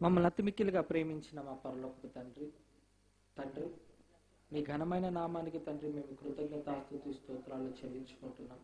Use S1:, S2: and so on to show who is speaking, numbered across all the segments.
S1: మమ్మల్ని అతిమిక్కిలుగా ప్రేమించిన మా పరలోకపు తండ్రి తండ్రి మీ ఘనమైన నామానికి తండ్రి మేము కృతజ్ఞతాస్తుతి స్తోత్రాలు చెల్లించుకుంటున్నాం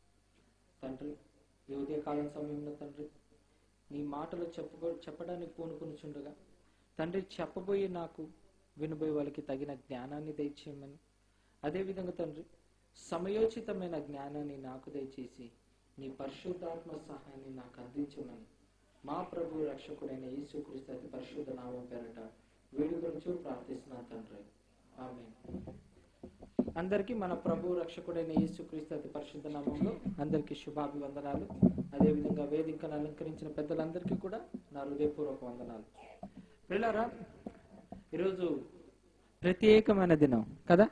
S1: తండ్రి ఈ ఉదయకాలం సమయంలో తండ్రి నీ మాటలు చెప్పుకో చెప్పడానికి పూనుకొనుచుండగా తండ్రి చెప్పబోయే నాకు వినబోయే వాళ్ళకి తగిన జ్ఞానాన్ని దయచేయమని అదేవిధంగా తండ్రి సమయోచితమైన జ్ఞానాన్ని నాకు దయచేసి నీ పరిశుద్ధాత్మ సహాయాన్ని నాకు అందించమని మా ప్రభు రక్షకుడైన యేసుక్రీస్తు అతి పరిశుద్ధ నామం పేరట వేడుకొంచు ప్రార్థిస్తున్నాను తండ్రి ఆమె అందరికీ మన ప్రభు రక్షకుడైన యేసుక్రీస్తు అతి పరిశుద్ధ నామంలో అందరికీ శుభాభివందనాలు అదేవిధంగా వేదికను అలంకరించిన పెద్దలందరికీ కూడా నా హృదయపూర్వక వందనాలు పిల్లరా ఈరోజు ప్రత్యేకమైన దినం కదా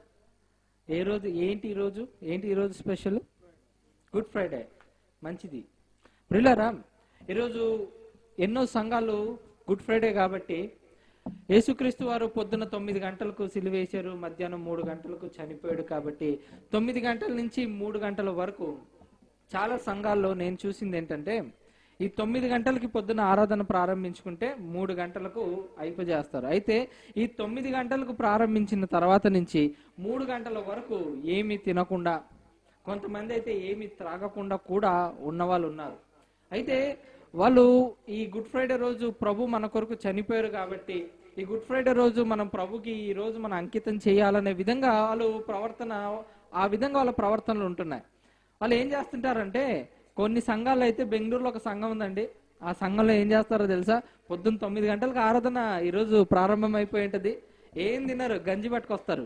S1: ఏ రోజు ఏంటి ఈరోజు ఏంటి ఈరోజు స్పెషల్ గుడ్ ఫ్రైడే మంచిది ప్రిల్లరా ఈరోజు ఎన్నో సంఘాలు గుడ్ ఫ్రైడే కాబట్టి యేసుక్రీస్తు వారు పొద్దున తొమ్మిది గంటలకు సిలువేశారు మధ్యాహ్నం మూడు గంటలకు చనిపోయాడు కాబట్టి తొమ్మిది గంటల నుంచి మూడు గంటల వరకు చాలా సంఘాల్లో నేను చూసింది ఏంటంటే ఈ తొమ్మిది గంటలకి పొద్దున ఆరాధన ప్రారంభించుకుంటే మూడు గంటలకు అయిపోజేస్తారు అయితే ఈ తొమ్మిది గంటలకు ప్రారంభించిన తర్వాత నుంచి మూడు గంటల వరకు ఏమీ తినకుండా కొంతమంది అయితే ఏమీ త్రాగకుండా కూడా ఉన్న వాళ్ళు ఉన్నారు అయితే వాళ్ళు ఈ గుడ్ ఫ్రైడే రోజు ప్రభు మన కొరకు చనిపోయారు కాబట్టి ఈ గుడ్ ఫ్రైడే రోజు మనం ప్రభుకి ఈ రోజు మనం అంకితం చేయాలనే విధంగా వాళ్ళు ప్రవర్తన ఆ విధంగా వాళ్ళ ప్రవర్తనలు ఉంటున్నాయి వాళ్ళు ఏం చేస్తుంటారంటే కొన్ని సంఘాల్లో అయితే బెంగళూరులో ఒక సంఘం ఉందండి ఆ సంఘంలో ఏం చేస్తారో తెలుసా పొద్దున్న తొమ్మిది గంటలకు ఆరాధన ఈరోజు ప్రారంభం అయిపోయి ఉంటది ఏం తినరు గంజి పట్టుకొస్తారు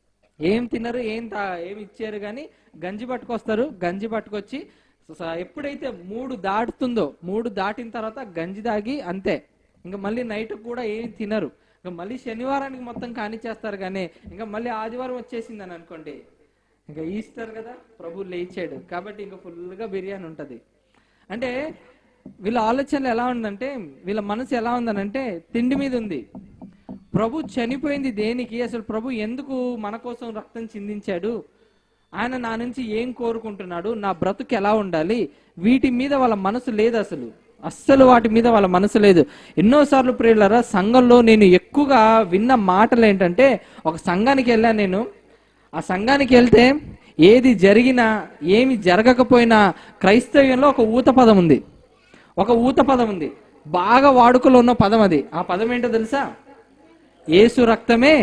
S1: ఏం తినరు ఏం తా ఏం ఇచ్చారు కానీ గంజి పట్టుకొస్తారు గంజి పట్టుకొచ్చి స- ఎప్పుడైతే మూడు దాటుతుందో మూడు దాటిన తర్వాత గంజి దాగి అంతే ఇంకా మళ్ళీ నైట్ కూడా ఏం తినరు ఇంకా మళ్ళీ శనివారానికి మొత్తం కానిచ్చేస్తారు కానీ ఇంకా మళ్ళీ ఆదివారం వచ్చేసిందని అనుకోండి ఇంకా ఈస్టర్ కదా ప్రభు లేచాడు కాబట్టి ఇంకా ఫుల్గా బిర్యానీ ఉంటది అంటే వీళ్ళ ఆలోచనలు ఎలా ఉందంటే వీళ్ళ మనసు ఎలా ఉందనంటే తిండి మీద ఉంది ప్రభు చనిపోయింది దేనికి అసలు ప్రభు ఎందుకు మన కోసం రక్తం చిందించాడు ఆయన నా నుంచి ఏం కోరుకుంటున్నాడు నా బ్రతుకు ఎలా ఉండాలి వీటి మీద వాళ్ళ మనసు లేదు అసలు అస్సలు వాటి మీద వాళ్ళ మనసు లేదు ఎన్నోసార్లు ప్రియులరా సంఘంలో నేను ఎక్కువగా విన్న మాటలు ఏంటంటే ఒక సంఘానికి వెళ్ళాను నేను ఆ సంఘానికి వెళ్తే ఏది జరిగినా ఏమి జరగకపోయినా క్రైస్తవ్యంలో ఒక ఊత పదం ఉంది ఒక ఊత పదం ఉంది బాగా వాడుకలో ఉన్న పదం అది ఆ పదం ఏంటో తెలుసా ఏసు రక్తమే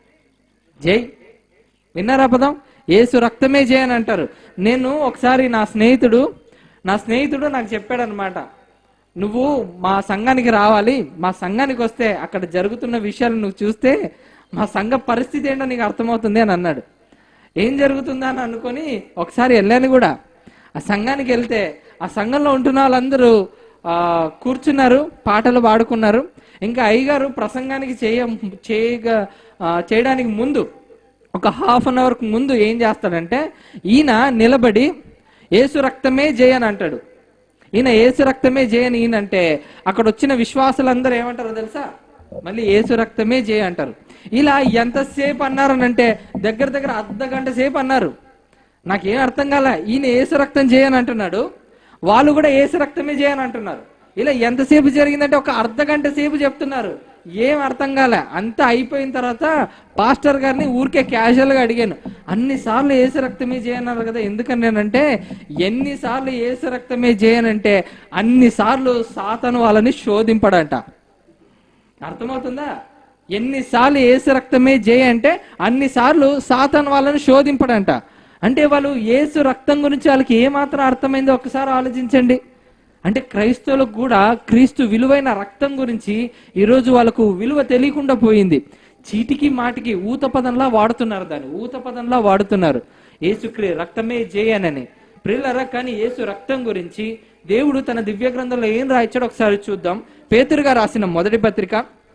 S1: జై విన్నారా పదం ఏసు రక్తమే జై అని అంటారు నేను ఒకసారి నా స్నేహితుడు నా స్నేహితుడు నాకు చెప్పాడు అనమాట నువ్వు మా సంఘానికి రావాలి మా సంఘానికి వస్తే అక్కడ జరుగుతున్న విషయాలు నువ్వు చూస్తే మా సంఘ పరిస్థితి ఏంటో నీకు అర్థమవుతుంది అని అన్నాడు ఏం జరుగుతుందా అని అనుకొని ఒకసారి వెళ్ళాను కూడా ఆ సంఘానికి వెళ్తే ఆ సంఘంలో ఉంటున్న వాళ్ళందరూ ఆ, కూర్చున్నారు పాటలు పాడుకున్నారు ఇంకా అయ్యగారు ప్రసంగానికి చేయ చేయగా ఆ, చేయడానికి ముందు ఒక హాఫ్ అన్ అవర్ ముందు ఏం చేస్తాడంటే ఈయన నిలబడి ఏసు రక్తమే జయ అని అంటాడు ఈయన ఏసు రక్తమే జయ అని ఈయన అంటే అక్కడ వచ్చిన విశ్వాసులందరూ ఏమంటారో తెలుసా మళ్ళీ ఏసు రక్తమే జయ అంటారు ఇలా ఎంతసేపు అన్నారనంటే దగ్గర దగ్గర అర్ధ గంట సేపు అన్నారు నాకేం అర్థం కాల ఈయన ఏసు రక్తం చేయని అంటున్నాడు వాళ్ళు కూడా ఏసు రక్తమే చేయని అంటున్నారు ఇలా ఎంతసేపు జరిగిందంటే ఒక అర్ధ గంట సేపు చెప్తున్నారు ఏం అర్థం కాలే అంతా అయిపోయిన తర్వాత పాస్టర్ గారిని ఊరికే క్యాజువల్ గా అడిగాను అన్నిసార్లు ఏసు రక్తమే చేయన్నారు కదా ఎందుకన్నానంటే ఎన్నిసార్లు ఏసు రక్తమే చేయనంటే అన్నిసార్లు సాతను వాళ్ళని శోధింపడంట అర్థమవుతుందా ఎన్నిసార్లు ఏసు రక్తమే జయ అంటే అన్నిసార్లు సాతాన్ వాళ్ళని శోధింపడంట అంటే వాళ్ళు ఏసు రక్తం గురించి వాళ్ళకి ఏమాత్రం అర్థమైందో ఒకసారి ఆలోచించండి అంటే క్రైస్తవులకు కూడా క్రీస్తు విలువైన రక్తం గురించి ఈరోజు వాళ్ళకు విలువ తెలియకుండా పోయింది చీటికి మాటికి ఊత పదంలా వాడుతున్నారు దాన్ని ఊత పదంలా వాడుతున్నారు ఏసు క్రీ- రక్తమే జయనని ప్రిల్లరా కానీ యేసు రక్తం గురించి దేవుడు తన దివ్య గ్రంథంలో ఏం రాయించాడో ఒకసారి చూద్దాం పేతురుగా రాసిన మొదటి పత్రిక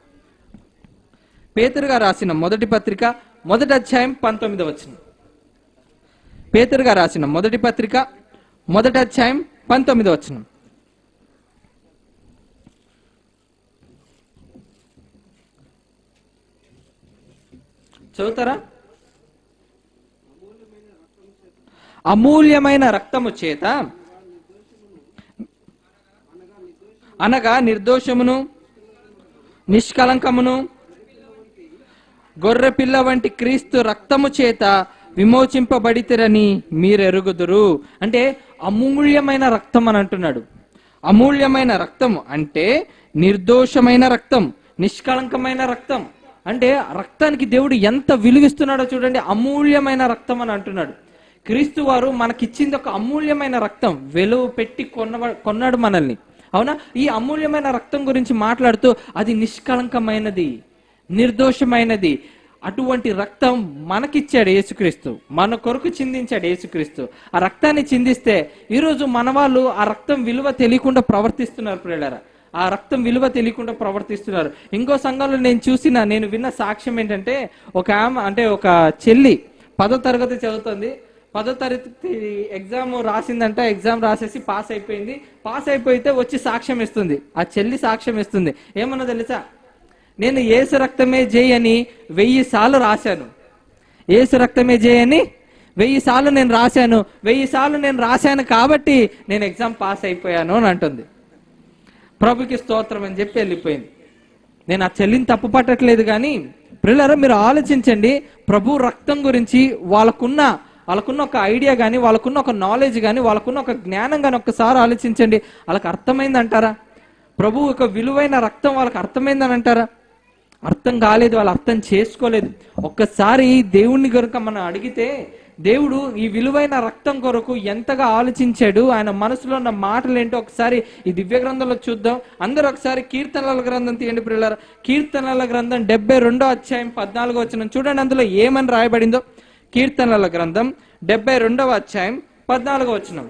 S1: పేతురుగా రాసిన మొదటి పత్రిక మొదటి అధ్యాయం పంతొమ్మిదవ వచనం పేతురుగా రాసిన మొదటి పత్రిక మొదటి అధ్యాయం పంతొమ్మిదవ వచనం చదువుతారా అమూల్యమైన రక్తము చేత అనగా నిర్దోషమును నిష్కలంకమును గొర్రె పిల్ల వంటి క్రీస్తు రక్తము చేత విమోచింపబడితిరని మీరెరుగుదురు అంటే అమూల్యమైన రక్తం అని అంటున్నాడు అమూల్యమైన రక్తం అంటే నిర్దోషమైన రక్తం నిష్కళంకమైన రక్తం అంటే రక్తానికి దేవుడు ఎంత విలువిస్తున్నాడో చూడండి అమూల్యమైన రక్తం అని అంటున్నాడు క్రీస్తు వారు మనకిచ్చింది ఒక అమూల్యమైన రక్తం వెలువ పెట్టి కొన్న కొన్నాడు మనల్ని అవునా ఈ అమూల్యమైన రక్తం గురించి మాట్లాడుతూ అది నిష్కళంకమైనది నిర్దోషమైనది అటువంటి రక్తం మనకిచ్చాడు యేసుక్రీస్తు మన కొరకు చిందించాడు యేసుక్రీస్తు ఆ రక్తాన్ని చిందిస్తే ఈరోజు మన వాళ్ళు ఆ రక్తం విలువ తెలియకుండా ప్రవర్తిస్తున్నారు ప్రియులారా ఆ రక్తం విలువ తెలియకుండా ప్రవర్తిస్తున్నారు ఇంకో సంఘంలో నేను చూసిన నేను విన్న సాక్ష్యం ఏంటంటే ఒక ఆమె అంటే ఒక చెల్లి పదో తరగతి చదువుతుంది పదో తరగతి ఎగ్జామ్ రాసిందంట ఎగ్జామ్ రాసేసి పాస్ అయిపోయింది పాస్ అయిపోతే వచ్చి సాక్ష్యం ఇస్తుంది ఆ చెల్లి సాక్ష్యం ఇస్తుంది ఏమన్నా తెలుసా నేను ఏసు రక్తమే జై అని వెయ్యి సార్లు రాశాను ఏసు రక్తమే జై అని వెయ్యి సార్లు నేను రాశాను వెయ్యి సార్లు నేను రాశాను కాబట్టి నేను ఎగ్జామ్ పాస్ అయిపోయాను అని అంటుంది ప్రభుకి స్తోత్రం అని చెప్పి వెళ్ళిపోయింది నేను ఆ చెల్లిని తప్పు పట్టట్లేదు కానీ పిల్లరా మీరు ఆలోచించండి ప్రభు రక్తం గురించి వాళ్ళకున్న వాళ్ళకున్న ఒక ఐడియా కానీ వాళ్ళకున్న ఒక నాలెడ్జ్ కానీ వాళ్ళకున్న ఒక జ్ఞానం కానీ ఒక్కసారి ఆలోచించండి వాళ్ళకి అర్థమైందంటారా ప్రభు ఒక విలువైన రక్తం వాళ్ళకి అర్థమైందని అంటారా అర్థం కాలేదు వాళ్ళు అర్థం చేసుకోలేదు ఒక్కసారి దేవుణ్ణి కనుక మనం అడిగితే దేవుడు ఈ విలువైన రక్తం కొరకు ఎంతగా ఆలోచించాడు ఆయన మనసులో ఉన్న మాటలు ఏంటో ఒకసారి ఈ దివ్య గ్రంథంలో చూద్దాం అందరూ ఒకసారి కీర్తనల గ్రంథం తీయండి పిల్లల కీర్తనల గ్రంథం డెబ్బై రెండో అధ్యాయం పద్నాలుగో వచ్చిన చూడండి అందులో ఏమని రాయబడిందో కీర్తనల గ్రంథం డెబ్బై రెండవ అధ్యాయం పద్నాలుగో వచ్చినాం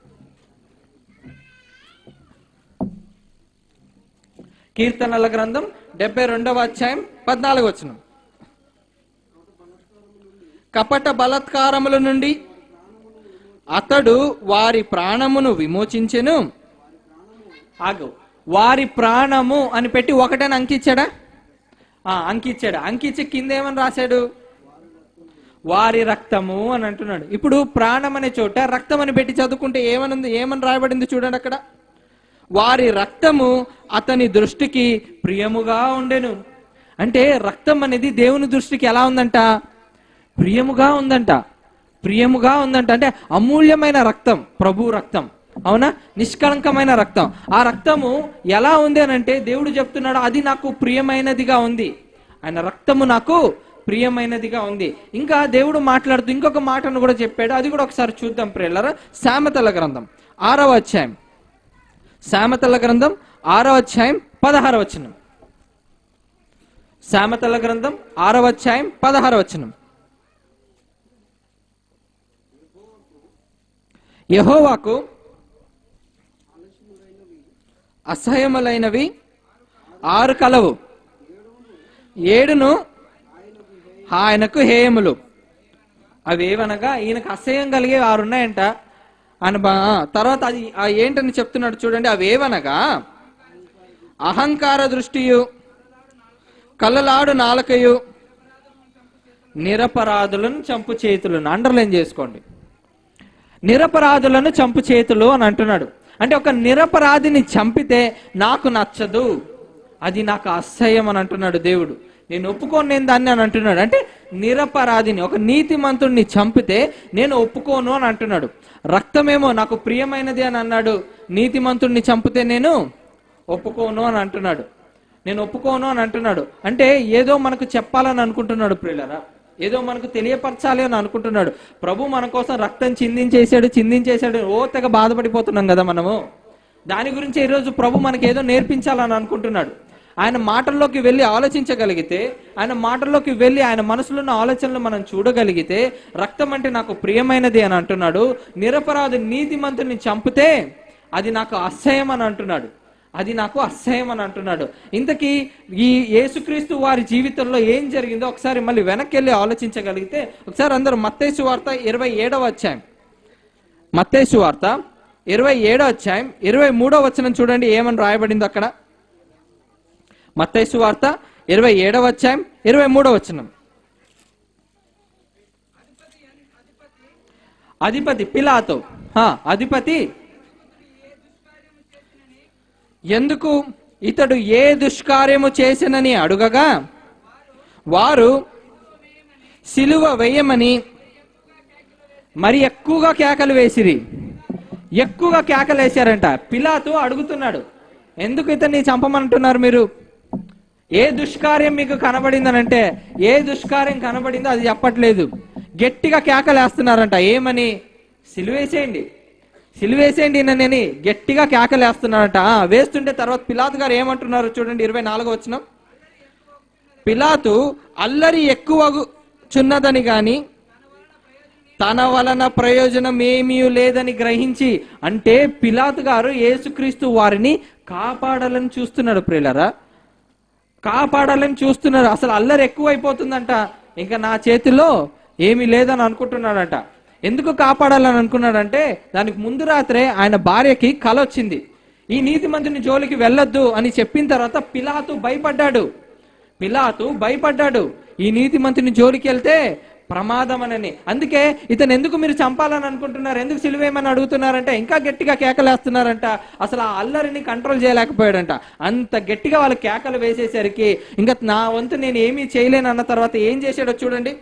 S1: కీర్తనల గ్రంథం డెబ్బై రెండవ అధ్యాయం పద్నాలుగు వచనం కపట బలత్కారముల నుండి అతడు వారి ప్రాణమును విమోచించెను ఆగు వారి ప్రాణము అని పెట్టి ఒకటని అంకిచ్చాడా ఆ, అంకిచ్చాడు అంకించి కింద ఏమని రాశాడు వారి రక్తము అని అంటున్నాడు ఇప్పుడు ప్రాణం అనే చోట రక్తం అని పెట్టి చదువుకుంటే ఏమనుంది ఏమని రాయబడింది చూడండి అక్కడ వారి రక్తము అతని దృష్టికి ప్రియముగా ఉండెను అంటే రక్తం అనేది దేవుని దృష్టికి ఎలా ఉందంట ప్రియముగా ఉందంట ప్రియముగా ఉందంట అంటే అమూల్యమైన రక్తం ప్రభు రక్తం అవునా నిష్కళంకమైన రక్తం ఆ రక్తము ఎలా ఉంది అని అంటే దేవుడు చెప్తున్నాడు అది నాకు ప్రియమైనదిగా ఉంది ఆయన రక్తము నాకు ప్రియమైనదిగా ఉంది ఇంకా దేవుడు మాట్లాడుతూ ఇంకొక మాటను కూడా చెప్పాడు అది కూడా ఒకసారి చూద్దాం ప్రేలరా సామెతల గ్రంథం ఆరవ అధ్యాయం సామెతల గ్రంథం ఆరవ అధ్యాయం పదహార వచనం సామెతల గ్రంథం ఆరవ అధ్యాయం పదహార వచనం యహోవాకు అసహ్యములైనవి ఆరు కలవు ఏడును ఆయనకు హేయములు అవి ఏవనగా ఈయనకు అసహ్యం కలిగే ఆరు ఉన్నాయంట ఆయన బా- ఆ, తర్వాత అది ఆ ఏంటని చెప్తున్నాడు చూడండి అవి ఏవనగా అహంకార దృష్టియు కళ్ళలాడు నాలుకయు నిరపరాధులను చంపు చేతులను అండర్లైన్ చేసుకోండి నిరపరాధులను చంపు చేతులు అని అంటున్నాడు అంటే ఒక నిరపరాధిని చంపితే నాకు నచ్చదు అది నాకు అసహ్యం అని అంటున్నాడు దేవుడు నేను ఒప్పుకోను నేను దాన్ని అని అంటున్నాడు అంటే నిరపరాధిని ఒక నీతిమంతుడిని చంపితే నేను ఒప్పుకోను అని అంటున్నాడు రక్తమేమో నాకు ప్రియమైనది అని అన్నాడు నీతిమంతుడిని చంపితే నేను ఒప్పుకోను అని అంటున్నాడు నేను ఒప్పుకోను అని అంటున్నాడు అంటే ఏదో మనకు చెప్పాలని అనుకుంటున్నాడు ప్రియులరా ఏదో మనకు తెలియపరచాలి అని అనుకుంటున్నాడు ప్రభు మన కోసం రక్తం చిందించేశాడు చిందించేశాడు ఓ తెగ బాధపడిపోతున్నాం కదా మనము దాని గురించి ఈరోజు ప్రభు మనకి ఏదో నేర్పించాలని అనుకుంటున్నాడు ఆయన మాటల్లోకి వెళ్ళి ఆలోచించగలిగితే ఆయన మాటల్లోకి వెళ్ళి ఆయన మనసులో ఉన్న ఆలోచనలు మనం చూడగలిగితే రక్తం అంటే నాకు ప్రియమైనది అని అంటున్నాడు నిరపరాధి నీతిమంతుని చంపితే అది నాకు అసహ్యం అని అంటున్నాడు అది నాకు అసహ్యం అని అంటున్నాడు ఇంతకీ ఈ యేసుక్రీస్తు వారి జీవితంలో ఏం జరిగిందో ఒకసారి మళ్ళీ వెనక్కి వెళ్ళి ఆలోచించగలిగితే ఒకసారి అందరూ మత్తేసు వార్త ఇరవై ఏడవ అధ్యాయం మత్తేసు వార్త ఇరవై ఏడో అధ్యాయం ఇరవై మూడో వచనం చూడండి ఏమని రాయబడింది అక్కడ మత్తైసు వార్త ఇరవై ఏడవ అధ్యాయం ఇరవై మూడో వచనం అధిపతి పిలాతో హా, అధిపతి ఎందుకు ఇతడు ఏ దుష్కార్యము చేసినని అడుగగా వారు సిలువ వేయమని మరి ఎక్కువగా కేకలు వేసిరి ఎక్కువగా కేకలు వేశారంట పిలాతు అడుగుతున్నాడు ఎందుకు ఇతన్ని చంపమంటున్నారు మీరు ఏ దుష్కార్యం మీకు కనబడిందనంటే ఏ దుష్కార్యం కనబడిందో అది చెప్పట్లేదు గట్టిగా కేకలు వేస్తున్నారంట ఏమని సిలువేసేయండి సిలువేసేయండి నన్ను గట్టిగా కేకలు వేస్తున్నారంట ఆ, వేస్తుంటే తర్వాత పిలాతు గారు ఏమంటున్నారు చూడండి ఇరవై నాలుగో వచ్చిన పిలాతు అల్లరి ఎక్కువ చున్నదని గాని తన వలన ప్రయోజనం ఏమీ లేదని గ్రహించి అంటే పిలాతు గారు యేసుక్రీస్తు వారిని కాపాడాలని చూస్తున్నాడు ప్రియులరా కాపాడాలని చూస్తున్నారు అసలు అల్లరి ఎక్కువైపోతుందంట ఇంకా నా చేతిలో ఏమీ లేదని అనుకుంటున్నాడంట ఎందుకు కాపాడాలని అనుకున్నాడంటే దానికి ముందు రాత్రే ఆయన భార్యకి కల వచ్చింది ఈ నీతిమంతుని జోలికి వెళ్ళొద్దు అని చెప్పిన తర్వాత పిలాతు భయపడ్డాడు పిలాతు భయపడ్డాడు ఈ నీతిమంతుని జోలికి వెళ్తే ప్రమాదమనని అందుకే ఇతను ఎందుకు మీరు చంపాలని అనుకుంటున్నారు ఎందుకు సిలువేమని అడుగుతున్నారంటే ఇంకా గట్టిగా కేకలేస్తున్నారంట అసలు ఆ అల్లరిని కంట్రోల్ చేయలేకపోయాడంట అంత గట్టిగా వాళ్ళు కేకలు వేసేసరికి ఇంకా నా వంతు నేను ఏమీ చేయలేను అన్న తర్వాత ఏం చేశాడో చూడండి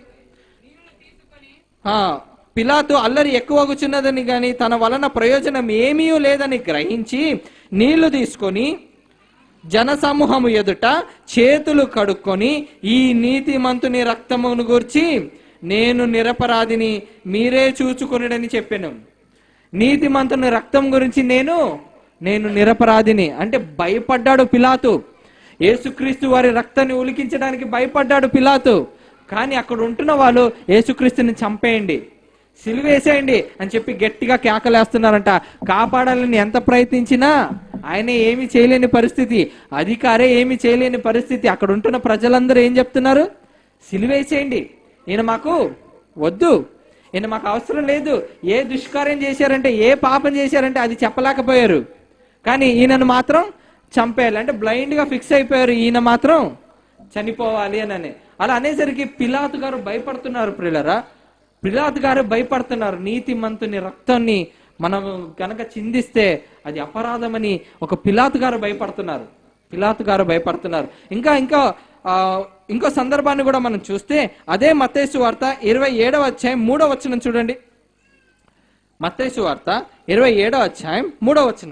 S1: ఆ పిలాతు అల్లరి ఎక్కువ కూర్చున్నదని గాని తన వలన ప్రయోజనం ఏమీ లేదని గ్రహించి నీళ్లు తీసుకొని జనసమూహము ఎదుట చేతులు కడుక్కొని ఈ నీతిమంతుని రక్తమును గూర్చి నేను నిరపరాధిని మీరే చూచుకొనిడని చెప్పాను నీతిమంతుని రక్తం గురించి నేను నేను నిరపరాధిని అంటే భయపడ్డాడు పిలాతు యేసుక్రీస్తు వారి రక్తాన్ని ఉలికించడానికి భయపడ్డాడు పిలాతు కానీ అక్కడ ఉంటున్న వాళ్ళు యేసుక్రీస్తుని చంపేయండి సిలువేసేయండి అని చెప్పి గట్టిగా కేకలేస్తున్నారంట కాపాడాలని ఎంత ప్రయత్నించినా ఆయన ఏమీ చేయలేని పరిస్థితి అధికారే ఏమీ చేయలేని పరిస్థితి అక్కడ ఉంటున్న ప్రజలందరూ ఏం చెప్తున్నారు సిలువేసేయండి ఈయన మాకు వద్దు ఈయన మాకు అవసరం లేదు ఏ దుష్కార్యం చేశారంటే ఏ పాపం చేశారంటే అది చెప్పలేకపోయారు కానీ ఈయనను మాత్రం చంపేయాలి అంటే బ్లైండ్ గా ఫిక్స్ అయిపోయారు ఈయన మాత్రం చనిపోవాలి అని అలా అనేసరికి పిలాతు గారు భయపడుతున్నారు ప్రియులరా పిలాతు గారు భయపడుతున్నారు నీతిమంతుని రక్తాన్ని మనం గనక చిందిస్తే అది అపరాధమని ఒక పిలాతు గారు భయపడుతున్నారు పిలాతు గారు భయపడుతున్నారు ఇంకా ఇంకా ఆ, ఇంకో సందర్భాన్ని కూడా మనం చూస్తే అదే మత్తేసు వార్త ఇరవై ఏడవ అధ్యాయం మూడవ వచనం చూడండి మత్తేసు వార్త ఇరవై ఏడవ అధ్యాయం మూడవ వచనం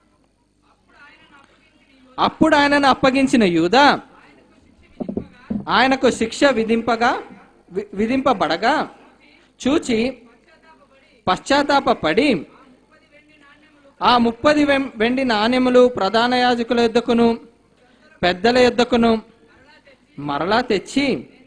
S1: అప్పుడు ఆయనను అప్పగించిన యూదా ఆయనకు శిక్ష విధింపగా వి- విధింపబడగా చూచి పశ్చాత్తాపడి ఆ ముప్పది వెం- వెండి నాణ్యములు ప్రధాన యాజకుల యొద్దకును పెద్దల యొద్దకును మరలా తెచ్చి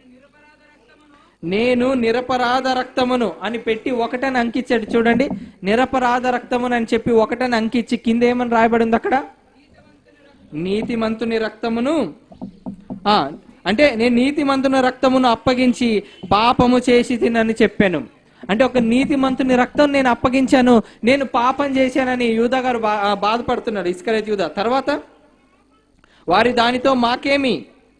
S1: నేను నిరపరాధ రక్తమును అని పెట్టి ఒకటని అంకించాడు చూడండి నిరపరాధ రక్తమును అని చెప్పి ఒకటని అంకించి కింద ఏమని రాయబడి ఉంది అక్కడ నీతిమంతుని రక్తమును ఆ అంటే నేను నీతిమంతుని రక్తమును అప్పగించి పాపము చేసి తినని చెప్పాను అంటే ఒక నీతిమంతుని రక్తం నేను అప్పగించాను నేను పాపం చేశానని యూదా గారు బా ఆ, బాధపడుతున్నాడు ఇస్కరేత్ యూదా తర్వాత వారి దానితో మాకేమి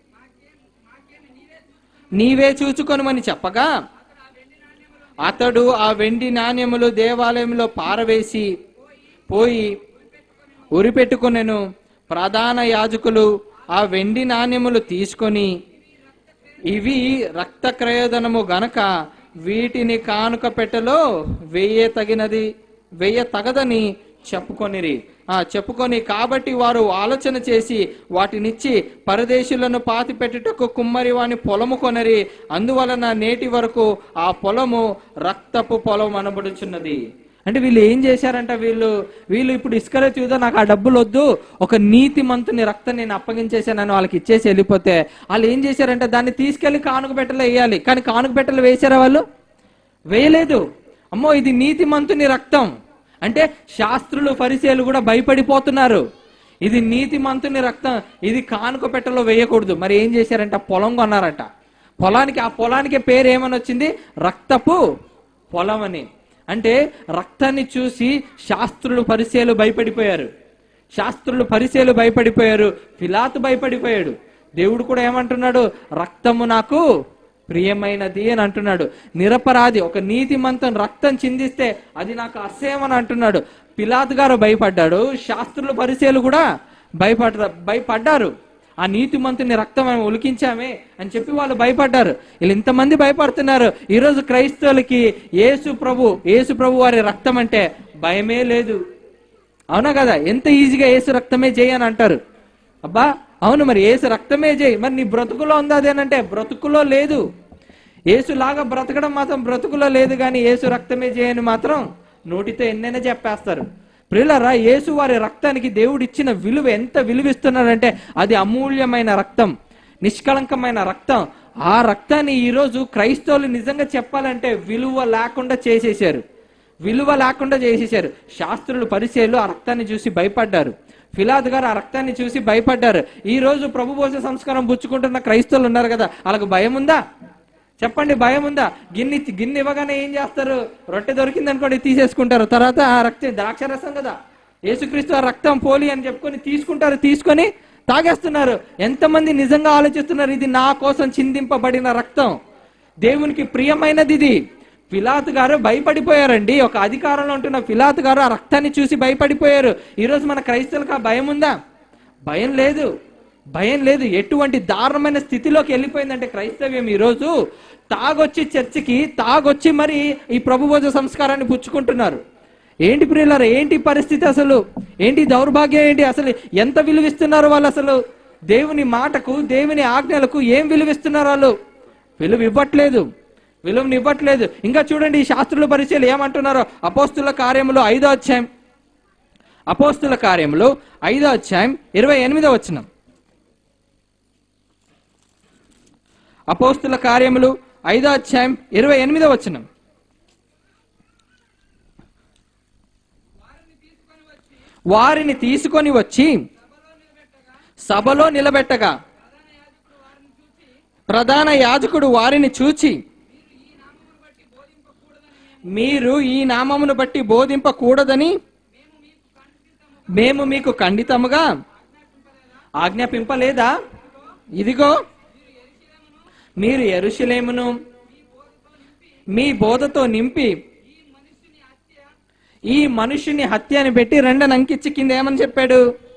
S1: నీవే చూచుకొనుమని చెప్పగా అతడు ఆ వెండి నాణ్యములు దేవాలయంలో పారవేసి పోయి ఉరిపెట్టుకొనెను ప్రధాన యాజకులు ఆ వెండి నాణ్యములు తీసుకొని ఇవి రక్త క్రయోదనము గనక వీటిని కానుక పెట్టెలో వెయ్య తగినది వెయ్య తగదని చెప్పుకొనిరి ఆ చెప్పుకొని కాబట్టి వారు ఆలోచన చేసి వాటినిచ్చి పరదేశులను పాతి పెట్టుటకు కుమ్మరి వాని పొలము కొనరి అందువలన నేటి వరకు ఆ పొలము రక్తపు పొలం అనబడుచున్నది అంటే వీళ్ళు ఏం చేశారంట వీళ్ళు వీళ్ళు ఇప్పుడు ఇసుకలో చూదా నాకు ఆ డబ్బులు వద్దు ఒక నీతి మంతుని రక్తం నేను అప్పగించేశానని వాళ్ళకి ఇచ్చేసి వెళ్ళిపోతే వాళ్ళు ఏం చేశారంటే దాన్ని తీసుకెళ్లి కానుక పెట్టెలో వేయాలి కానీ కానుక పెట్టెలు వేసారా వాళ్ళు వేయలేదు అమ్మో ఇది నీతి మంతుని రక్తం అంటే శాస్త్రులు పరిచయాలు కూడా భయపడిపోతున్నారు ఇది నీతి మంతుని రక్తం ఇది కానుక పెట్టెలో వేయకూడదు మరి ఏం చేశారంట పొలం కొన్నారట పొలానికి ఆ పొలానికి పేరు ఏమని వచ్చింది రక్తపు పొలం అని అంటే రక్తాన్ని చూసి శాస్త్రులు పరిచయాలు భయపడిపోయారు శాస్త్రులు పరిచయాలు భయపడిపోయారు పిలాతు భయపడిపోయాడు దేవుడు కూడా ఏమంటున్నాడు రక్తము నాకు ప్రియమైనది అని అంటున్నాడు నిరపరాధి ఒక నీతిమంతం రక్తం చిందిస్తే అది నాకు అసహ్యం అని అంటున్నాడు పిలాతు గారు భయపడ్డాడు శాస్త్రులు పరిచయాలు కూడా భయపడ భయపడ్డారు ఆ నీతిమంతుని రక్తం మనం ఉలికించామే అని చెప్పి వాళ్ళు భయపడ్డారు వీళ్ళు ఇంతమంది భయపడుతున్నారు ఈరోజు క్రైస్తవులకి యేసు ప్రభు యేసు ప్రభు వారి రక్తం అంటే భయమే లేదు అవునా కదా ఎంత ఈజీగా యేసు రక్తమే చేయి అని అంటారు అబ్బా అవును మరి యేసు రక్తమే చేయి మరి నీ బ్రతుకులో ఉందా అదేనంటే బ్రతుకులో లేదు యేసులాగా బ్రతకడం మాత్రం బ్రతుకులో లేదు కానీ యేసు రక్తమే చేయని మాత్రం నోటితో ఎన్నైనా చెప్పేస్తారు ప్రియులరా యేసు వారి రక్తానికి దేవుడు ఇచ్చిన విలువ ఎంత విలువిస్తున్నాడంటే అది అమూల్యమైన రక్తం నిష్కళంకమైన రక్తం ఆ రక్తాన్ని ఈరోజు క్రైస్తవులు నిజంగా చెప్పాలంటే విలువ లేకుండా చేసేసారు విలువ లేకుండా చేసేసారు శాస్త్రులు పరిచయలు ఆ రక్తాన్ని చూసి భయపడ్డారు ఫిలాద్ గారు ఆ రక్తాన్ని చూసి భయపడ్డారు ఈ రోజు ప్రభు భోజ సంస్కారం పుచ్చుకుంటున్న క్రైస్తవులు ఉన్నారు కదా వాళ్ళకు భయం ఉందా చెప్పండి భయం ఉందా గిన్నె గిన్నె ఇవ్వగానే ఏం చేస్తారు రొట్టె దొరికింది అనుకోండి తీసేసుకుంటారు తర్వాత ఆ రక్తం ద్రాక్ష రసం కదా యేసుక్రీస్తు ఆ రక్తం పోలి అని చెప్పుకొని తీసుకుంటారు తీసుకొని తాగేస్తున్నారు ఎంతమంది నిజంగా ఆలోచిస్తున్నారు ఇది నా కోసం చిందింపబడిన రక్తం దేవునికి ప్రియమైనది ఇది ఫిలాత్ గారు భయపడిపోయారండి ఒక అధికారంలో ఉంటున్న ఫిలాత్ గారు ఆ రక్తాన్ని చూసి భయపడిపోయారు ఈరోజు మన క్రైస్తవులకు ఆ భయం ఉందా భయం లేదు భయం లేదు ఎటువంటి దారుణమైన స్థితిలోకి వెళ్ళిపోయిందంటే క్రైస్తవ్యం ఈరోజు తాగొచ్చి చర్చికి తాగొచ్చి మరి ఈ ప్రభుభోజ సంస్కారాన్ని పుచ్చుకుంటున్నారు ఏంటి ప్రియులారా ఏంటి పరిస్థితి అసలు ఏంటి దౌర్భాగ్యం ఏంటి అసలు ఎంత విలువిస్తున్నారు వాళ్ళు అసలు దేవుని మాటకు దేవుని ఆజ్ఞలకు ఏం విలువిస్తున్నారు వాళ్ళు విలువ ఇవ్వట్లేదు విలువని ఇవ్వట్లేదు ఇంకా చూడండి ఈ శాస్త్రుల పరిచయలు ఏమంటున్నారో అపోస్తుల కార్యములు ఐదో అధ్యాయం అపోస్తుల కార్యములు ఐదో అధ్యాయం ఇరవై ఎనిమిదో వచనం అపోస్తుల కార్యములు ఐదో అధ్యాయం ఇరవై ఎనిమిదో వచనం వారిని తీసుకొని వచ్చి సభలో నిలబెట్టగా ప్రధాన యాజకుడు వారిని చూచి మీరు ఈ నామమును బట్టి బోధింపకూడదని మేము మీకు ఖండితముగా ఆజ్ఞాపింపలేదా ఇదిగో మీరు ఎరుషులేమును మీ బోధతో నింపి ఈ మనుషుని హత్య అని పెట్టి రెండని అంకించి కింద ఏమని చెప్పాడు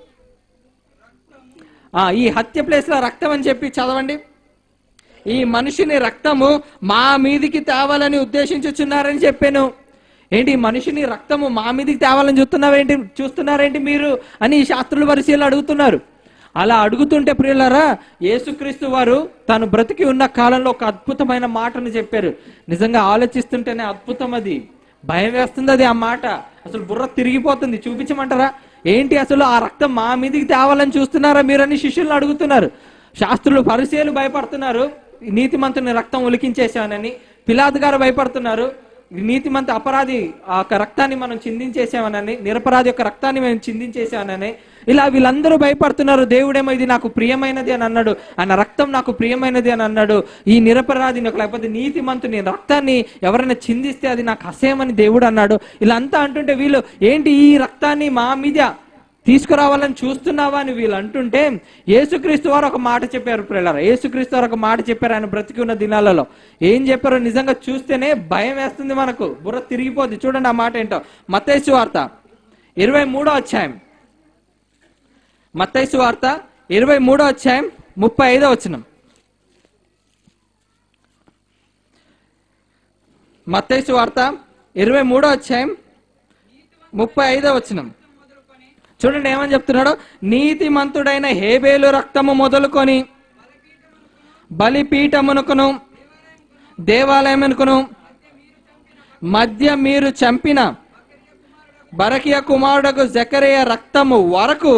S1: ఆ ఈ హత్య ప్లేస్ లో రక్తం అని చెప్పి చదవండి ఈ మనిషిని రక్తము మా మీదికి తేవాలని ఉద్దేశించుచున్నారని చెప్పాను ఏంటి ఈ మనిషిని రక్తము మా మీదికి తేవాలని చూస్తున్నారేంటి చూస్తున్నారేంటి మీరు అని ఈ శాస్త్రుల వరిసీలు అడుగుతున్నారు అలా అడుగుతుంటే ప్రియులారా యేసుక్రీస్తు వారు తాను బ్రతికి ఉన్న కాలంలో ఒక అద్భుతమైన మాటను చెప్పారు నిజంగా ఆలోచిస్తుంటేనే అద్భుతం అది భయం వేస్తుంది అది ఆ మాట అసలు బుర్ర తిరిగిపోతుంది చూపించమంటారా ఏంటి అసలు ఆ రక్తం మా మీదికి తేవాలని చూస్తున్నారా మీరని శిష్యులను అడుగుతున్నారు శాస్త్రులు పరిచయాలు భయపడుతున్నారు నీతిమంతుని రక్తం ఉలికించేశానని పిలాద్ గారు భయపడుతున్నారు నీతిమంత అపరాధి ఆ యొక్క రక్తాన్ని మనం చిందించేసామనని నిరపరాధి యొక్క రక్తాన్ని మేము చిందించేసామనని ఇలా వీళ్ళందరూ భయపడుతున్నారు దేవుడేమో ఇది నాకు ప్రియమైనది అని అన్నాడు ఆయన రక్తం నాకు ప్రియమైనది అని అన్నాడు ఈ నిరపరాధిని ఒక లేకపోతే నీతిమంతుని రక్తాన్ని ఎవరైనా చిందిస్తే అది నాకు అసేమని దేవుడు అన్నాడు ఇలా అంతా అంటుంటే వీళ్ళు ఏంటి ఈ రక్తాన్ని మా మీద తీసుకురావాలని చూస్తున్నావా అని వీళ్ళు అంటుంటే యేసుక్రీస్తు వారు ఒక మాట చెప్పారు ప్రియులారా యేసుక్రీస్తు వారు ఒక మాట చెప్పారు ఆయన బ్రతికి ఉన్న దినాలలో ఏం చెప్పారో నిజంగా చూస్తేనే భయం వేస్తుంది మనకు బుర్ర తిరిగిపోద్ది చూడండి ఆ మాట ఏంటో మత్తైసు వార్త ఇరవై మూడో అధ్యాయం మత్తైసు వార్త ఇరవై మూడో అధ్యాయం ముప్పై ఐదో వచనం మత్తైసు వార్త ఇరవై మూడో అధ్యాయం ముప్పై ఐదో వచనం చూడండి ఏమని చెప్తున్నాడు నీతిమంతుడైన హేబేలు రక్తము మొదలుకొని బలిపీఠమునకును దేవాలయమునకును మధ్య మీరు చంపిన బరకియ కుమారుడకు జకరేయ రక్తము వరకు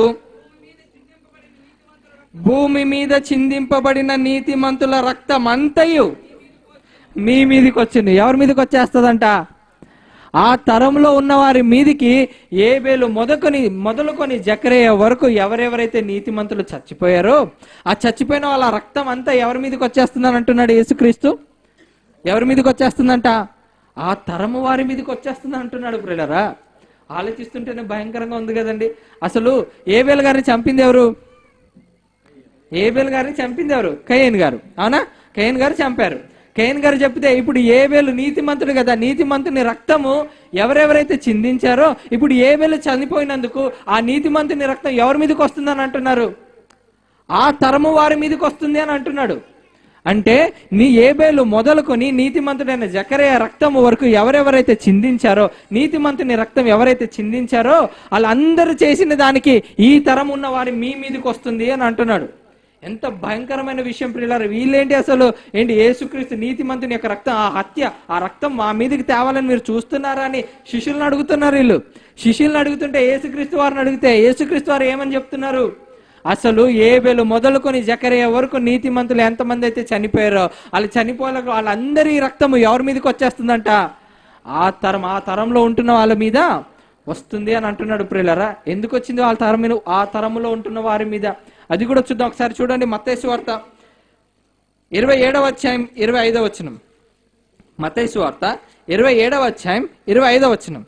S1: భూమి మీద చిందింపబడిన నీతిమంతుల రక్తం అంతయు మీ మీదకి వచ్చింది ఎవరి మీదకి వచ్చేస్తుందంట ఆ తరంలో ఉన్న వారి మీదికి ఏబేలు మొదలుకొని మొదలుకొని జకరేయ వరకు ఎవరెవరైతే నీతిమంతులు చచ్చిపోయారో ఆ చచ్చిపోయిన వాళ్ళ రక్తం అంతా ఎవరి మీదకి వచ్చేస్తుందని అంటున్నాడు యేసుక్రీస్తు ఎవరి మీదకి వచ్చేస్తుందంట ఆ తరము వారి మీదకి వచ్చేస్తుంది అంటున్నాడు ప్రియులరా ఆలోచిస్తుంటేనే భయంకరంగా ఉంది కదండి అసలు ఏబేల్ గారిని చంపింది ఎవరు ఏబేల్ గారిని చంపింది ఎవరు కయ్యన్ గారు అవునా కయ్యన్ గారు చంపారు కేన్ గారు చెప్తే ఇప్పుడు ఏబేలు నీతిమంతుడు కదా నీతిమంతుని రక్తము ఎవరెవరైతే చిందించారో ఇప్పుడు ఏబేలు చనిపోయినందుకు ఆ నీతిమంతుని రక్తం ఎవరి మీదకి వస్తుందని అంటున్నారు ఆ తరము వారి మీదకి వస్తుంది అని అంటున్నాడు అంటే నీ ఏబేలు మొదలుకొని నీతిమంతుడైన జకరయ రక్తము వరకు ఎవరెవరైతే చిందించారో నీతిమంతుని రక్తం ఎవరైతే చిందించారో వాళ్ళందరూ చేసిన దానికి ఈ తరం ఉన్న వారి మీ మీదకి వస్తుంది అని అంటున్నాడు ఎంత భయంకరమైన విషయం ప్రియులారు వీళ్ళేంటి అసలు ఏంటి యేసుక్రీస్తు నీతిమంతుని యొక్క రక్తం ఆ హత్య ఆ రక్తం మా మీదకి తేవాలని మీరు చూస్తున్నారా అని శిష్యులను అడుగుతున్నారు వీళ్ళు శిష్యులను అడుగుతుంటే యేసుక్రీస్తు వారిని అడిగితే యేసుక్రీస్తు వారు ఏమని చెప్తున్నారు అసలు ఏబెలు మొదలుకొని జకరయ్య వరకు నీతిమంతులు ఎంతమంది అయితే చనిపోయారో వాళ్ళు చనిపోయాక వాళ్ళందరి రక్తము ఎవరి మీదకి వచ్చేస్తుందంట ఆ తరం ఆ తరంలో ఉంటున్న వాళ్ళ మీద వస్తుంది అని అంటున్నాడు ప్రియులరా ఎందుకు వచ్చింది వాళ్ళ తరం మీద ఆ తరములో ఉంటున్న వారి మీద అది కూడా చూద్దాం ఒకసారి చూడండి మత్తేసు వార్త ఇరవై ఏడవ అధ్యాయం ఇరవై ఐదవ వచనం మత్తేసు వార్త ఇరవై ఏడవ అధ్యాయం ఇరవై ఐదవ వచనం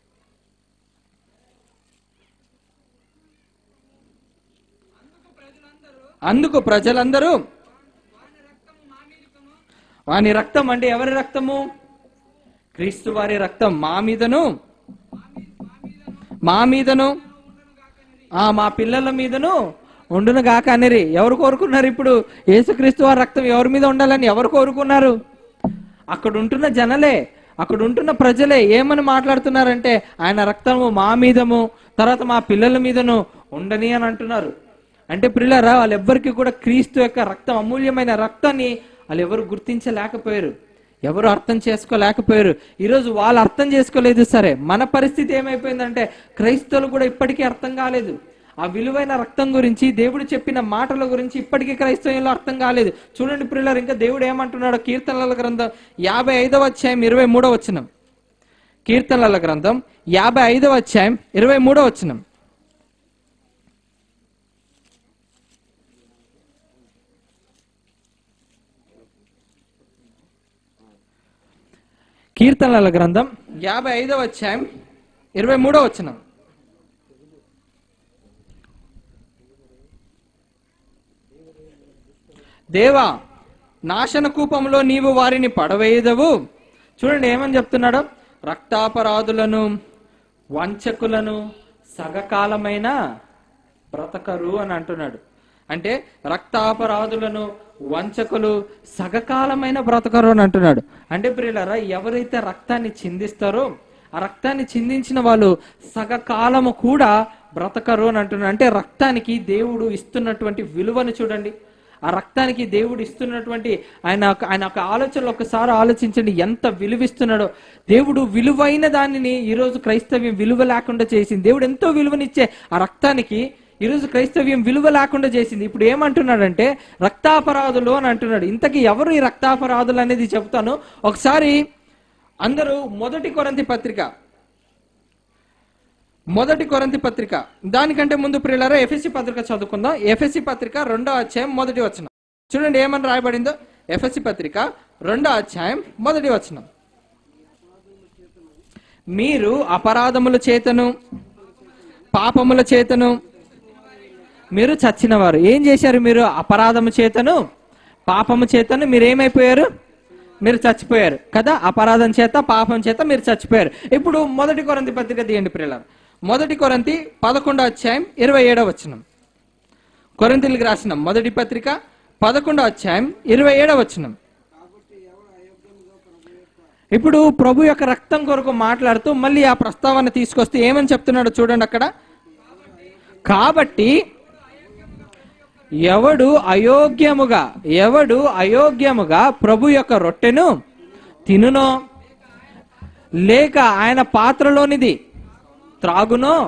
S1: అందుకు ప్రజలందరూ వాని రక్తం అంటే ఎవరి రక్తము క్రీస్తు వారి రక్తం మా మీదను మా మీదను ఆ మా పిల్లల మీదను ఉండును గాక అనిరి ఎవరు కోరుకున్నారు ఇప్పుడు యేసుక్రీస్తు వారి రక్తం ఎవరి మీద ఉండాలని ఎవరు కోరుకున్నారు అక్కడ ఉంటున్న జనలే అక్కడ ఉంటున్న ప్రజలే ఏమని మాట్లాడుతున్నారంటే ఆయన రక్తము మా మీదము తర్వాత మా పిల్లల మీదను ఉండని అని అంటున్నారు అంటే పిల్లరా వాళ్ళెవ్వరికి కూడా క్రీస్తు యొక్క రక్తం అమూల్యమైన రక్తాన్ని వాళ్ళు ఎవరు గుర్తించలేకపోయారు ఎవరు అర్థం చేసుకోలేకపోయారు ఈరోజు వాళ్ళు అర్థం చేసుకోలేదు సరే మన పరిస్థితి ఏమైపోయిందంటే క్రైస్తవులు కూడా ఇప్పటికీ అర్థం కాలేదు ఆ విలువైన రక్తం గురించి దేవుడు చెప్పిన మాటల గురించి ఇప్పటికీ క్రైస్తవంలో అర్థం కాలేదు చూడండి పిల్లలు ఇంకా దేవుడు ఏమంటున్నాడో కీర్తనల గ్రంథం యాభై ఐదవ అధ్యాయం ఇరవై మూడవ వచనం కీర్తనల గ్రంథం యాభై ఐదవ అధ్యాయం ఇరవై మూడవ వచనం కీర్తనల గ్రంథం యాభై ఐదవ అధ్యాయం ఇరవై మూడవ వచనం దేవా నాశన కూపంలో నీవు వారిని పడవేయదవు చూడండి ఏమని చెప్తున్నాడు రక్తాపరాధులను వంచకులను సగకాలమైన బ్రతకరు అని అంటున్నాడు అంటే రక్తాపరాధులను వంచకులు సగకాలమైన బ్రతకరు అని అంటున్నాడు అంటే ప్రియులరా ఎవరైతే రక్తాన్ని చిందిస్తారో ఆ రక్తాన్ని చిందించిన వాళ్ళు సగకాలము కూడా బ్రతకరు అని అంటున్నాడు అంటే రక్తానికి దేవుడు ఇస్తున్నటువంటి విలువను చూడండి ఆ రక్తానికి దేవుడు ఇస్తున్నటువంటి ఆయన ఒక- ఆయన ఒక ఆలోచనలు ఒకసారి ఆలోచించండి ఎంత విలువిస్తున్నాడో దేవుడు విలువైన దానిని ఈరోజు క్రైస్తవ్యం విలువ లేకుండా చేసింది దేవుడు ఎంతో విలువనిచ్చే ఆ రక్తానికి ఈరోజు క్రైస్తవ్యం విలువ లేకుండా చేసింది ఇప్పుడు ఏమంటున్నాడంటే రక్తాపరాధులు అని అంటున్నాడు ఇంతకీ ఎవరు ఈ రక్తాపరాధులు అనేది చెప్తాను ఒకసారి అందరూ మొదటి కొరంతి పత్రిక మొదటి కొరంతి పత్రిక దానికంటే ముందు ప్రియులారా ఎఫ్ఎస్సి పత్రిక చదువుకుందాం ఎఫ్ఎస్సి పత్రిక రెండో అధ్యాయం మొదటి వచనం చూడండి ఏమని రాయబడిందో ఎఫ్ఎస్సి పత్రిక రెండో అధ్యాయం మొదటి వచనం మీరు అపరాధముల చేతను పాపముల చేతను మీరు చచ్చినవారు ఏం చేశారు మీరు అపరాధము చేతను పాపము చేతను మీరు ఏమైపోయారు మీరు చచ్చిపోయారు కదా అపరాధం చేత పాపం చేత మీరు చచ్చిపోయారు ఇప్పుడు మొదటి కొరంతి పత్రిక తీయండి ప్రియులారు మొదటి కొరంతి పదకొండో అధ్యాయం ఇరవై ఏడవ వచనం కొరంతిలకు రాసిన మొదటి పత్రిక పదకొండో అధ్యాయం ఇరవై ఏడవ వచనం ఇప్పుడు ప్రభు యొక్క రక్తం కొరకు మాట్లాడుతూ మళ్ళీ ఆ ప్రస్తావన తీసుకొస్తే ఏమని చెప్తున్నాడో చూడండి అక్కడ కాబట్టి ఎవడు అయోగ్యముగా ఎవడు అయోగ్యముగా ప్రభు యొక్క రొట్టెను తినునో లేక ఆయన పాత్రలోనిది త్రాగునో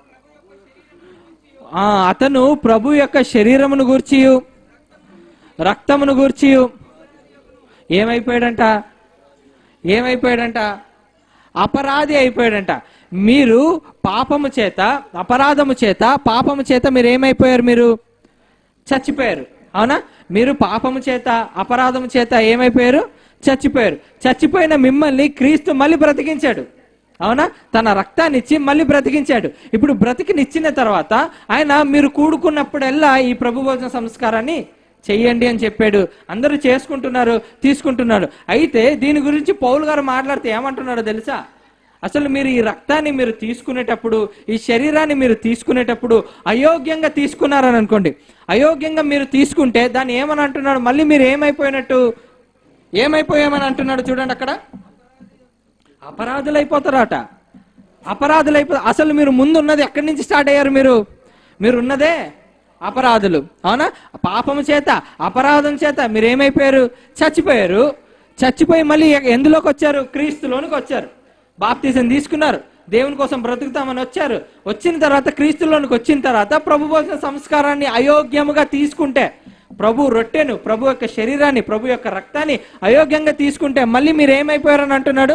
S1: ఆ, అతను ప్రభు యొక్క శరీరమును గూర్చియు రక్తమును గూర్చియు ఏమైపోయాడంట ఏమైపోయాడంట అపరాధి అయిపోయాడంట మీరు పాపము చేత అపరాధము చేత పాపము చేత మీరు ఏమైపోయారు మీరు చచ్చిపోయారు అవునా మీరు పాపము చేత అపరాధము చేత ఏమైపోయారు చచ్చిపోయారు చచ్చిపోయిన మిమ్మల్ని క్రీస్తు మళ్ళీ బ్రతికించాడు అవునా తన రక్తాన్ని ఇచ్చి మళ్ళీ బ్రతికించాడు ఇప్పుడు బ్రతికినిచ్చిన తర్వాత ఆయన మీరు కూడుకున్నప్పుడల్లా ఈ ప్రభు భోజన సంస్కారాన్ని చెయ్యండి అని చెప్పాడు అందరూ చేసుకుంటున్నారు తీసుకుంటున్నారు అయితే దీని గురించి పౌలు గారు మాట్లాడితే ఏమంటున్నాడో తెలుసా అసలు మీరు ఈ రక్తాన్ని మీరు తీసుకునేటప్పుడు ఈ శరీరాన్ని మీరు తీసుకునేటప్పుడు అయోగ్యంగా తీసుకున్నారని అనుకోండి అయోగ్యంగా మీరు తీసుకుంటే దాన్ని ఏమని అంటున్నాడు మళ్ళీ మీరు ఏమైపోయినట్టు ఏమైపోయామని అంటున్నాడు చూడండి అక్కడ అపరాధులైపోతారట అపరాధులైపో అసలు మీరు ముందు ఉన్నది ఎక్కడి నుంచి స్టార్ట్ అయ్యారు మీరు మీరు ఉన్నదే అపరాధులు అవునా పాపము చేత అపరాధం చేత మీరు ఏమైపోయారు చచ్చిపోయారు చచ్చిపోయి మళ్ళీ ఎందులోకి వచ్చారు క్రీస్తులోనికి వచ్చారు బాప్తీసం తీసుకున్నారు దేవుని కోసం బ్రతుకుతామని వచ్చారు వచ్చిన తర్వాత క్రీస్తులోనికి వచ్చిన తర్వాత ప్రభు భోజన సంస్కారాన్ని అయోగ్యముగా తీసుకుంటే ప్రభు రొట్టెను ప్రభు యొక్క శరీరాన్ని ప్రభు యొక్క రక్తాన్ని అయోగ్యంగా తీసుకుంటే మళ్ళీ మీరు ఏమైపోయారని అంటున్నాడు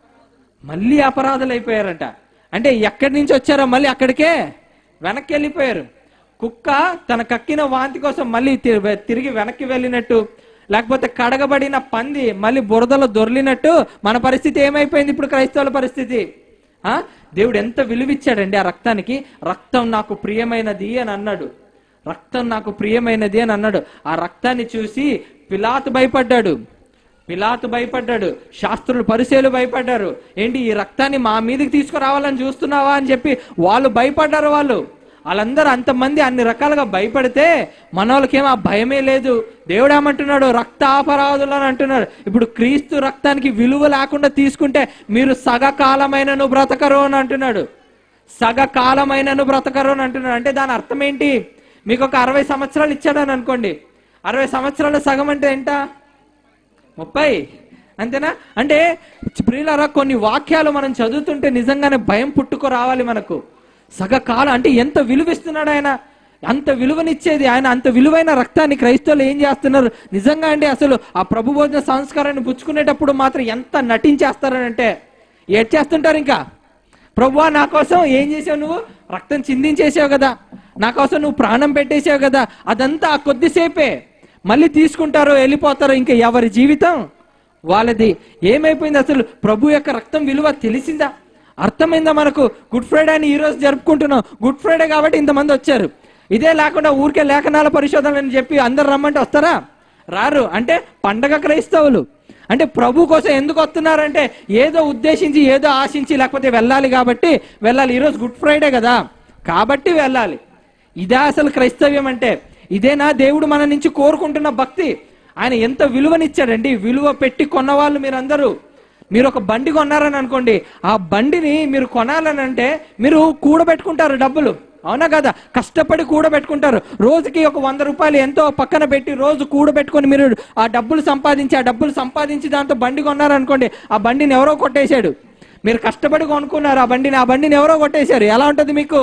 S1: మళ్ళీ అపరాధులు అయిపోయారంట అంటే ఎక్కడి నుంచి వచ్చారో మళ్ళీ అక్కడికే వెనక్కి వెళ్ళిపోయారు కుక్క తన కక్కిన వాంతి కోసం మళ్ళీ తి- తిరిగి వెనక్కి వెళ్ళినట్టు లేకపోతే కడగబడిన పంది మళ్ళీ బురదలో దొర్లినట్టు మన పరిస్థితి ఏమైపోయింది ఇప్పుడు క్రైస్తవుల పరిస్థితి ఆ దేవుడు ఎంత విలువిచ్చాడండి ఆ రక్తానికి రక్తం నాకు ప్రియమైనది అని అన్నాడు రక్తం నాకు ప్రియమైనది అని అన్నాడు ఆ రక్తాన్ని చూసి పిలాతు భయపడ్డాడు పిలాతు భయపడ్డాడు శాస్త్రులు పరిశీలు భయపడ్డారు ఏంటి ఈ రక్తాన్ని మా మీదకి తీసుకురావాలని చూస్తున్నావా అని చెప్పి వాళ్ళు భయపడ్డారు వాళ్ళు వాళ్ళందరూ అంతమంది అన్ని రకాలుగా భయపడితే మన వాళ్ళకేం ఆ భయమే లేదు దేవుడు ఏమంటున్నాడు రక్త అపరాధులు అని అంటున్నాడు ఇప్పుడు క్రీస్తు రక్తానికి విలువ లేకుండా తీసుకుంటే మీరు సగకాలమైనను బ్రతకరు అని అంటున్నాడు సగకాలమైనను బ్రతకరు అని అంటున్నాడు అంటే దాని అర్థం ఏంటి మీకు ఒక అరవై సంవత్సరాలు ఇచ్చాడని అనుకోండి అరవై సంవత్సరాలు సగం అంటే ఏంటా ముప్పై అంతేనా అంటే ప్రియులరా కొన్ని వాక్యాలు మనం చదువుతుంటే నిజంగానే భయం పుట్టుకు రావాలి మనకు సగకాలం అంటే ఎంత విలువిస్తున్నాడు ఆయన అంత విలువనిచ్చేది ఆయన అంత విలువైన రక్తాన్ని క్రైస్తవులు ఏం చేస్తున్నారు నిజంగా అండి అసలు ఆ ప్రభు భోజన సంస్కారాన్ని పుచ్చుకునేటప్పుడు మాత్రం ఎంత నటించేస్తారనంటే ఏడ్ చేస్తుంటారు ఇంకా ప్రభువా నా కోసం ఏం చేసావు నువ్వు రక్తం చిందించేసావు కదా నా కోసం నువ్వు ప్రాణం పెట్టేసావు కదా అదంతా ఆ కొద్దిసేపే మళ్ళీ తీసుకుంటారు వెళ్ళిపోతారు ఇంకా ఎవరి జీవితం వాళ్ళది ఏమైపోయింది అసలు ప్రభు యొక్క రక్తం విలువ తెలిసిందా అర్థమైందా మనకు గుడ్ ఫ్రైడే అని ఈ రోజు జరుపుకుంటున్నాం గుడ్ ఫ్రైడే కాబట్టి ఇంతమంది వచ్చారు ఇదే లేకుండా ఊరికే లేఖనాల పరిశోధనలు అని చెప్పి అందరు రమ్మంటే వస్తారా రారు అంటే పండగ క్రైస్తవులు అంటే ప్రభు కోసం ఎందుకు వస్తున్నారంటే ఏదో ఉద్దేశించి ఏదో ఆశించి లేకపోతే వెళ్ళాలి కాబట్టి వెళ్ళాలి ఈరోజు గుడ్ ఫ్రైడే కదా కాబట్టి వెళ్ళాలి ఇదే అసలు క్రైస్తవ్యం అంటే ఇదేనా దేవుడు మన నుంచి కోరుకుంటున్న భక్తి ఆయన ఎంత విలువనిచ్చాడండి విలువ పెట్టి కొన్నవాళ్ళు మీరందరూ మీరు ఒక బండి కొన్నారని అనుకోండి ఆ బండిని మీరు కొనాలని అంటే మీరు కూడబెట్టుకుంటారు డబ్బులు అవునా కదా కష్టపడి కూడబెట్టుకుంటారు రోజుకి ఒక వంద రూపాయలు ఎంతో పక్కన పెట్టి రోజు కూడబెట్టుకొని మీరు ఆ డబ్బులు సంపాదించి ఆ డబ్బులు సంపాదించి దాంతో బండి కొన్నారనుకోండి ఆ బండిని ఎవరో కొట్టేశాడు మీరు కష్టపడి కొనుక్కున్నారు ఆ బండిని ఆ బండిని ఎవరో కొట్టేశారు ఎలా ఉంటుంది మీకు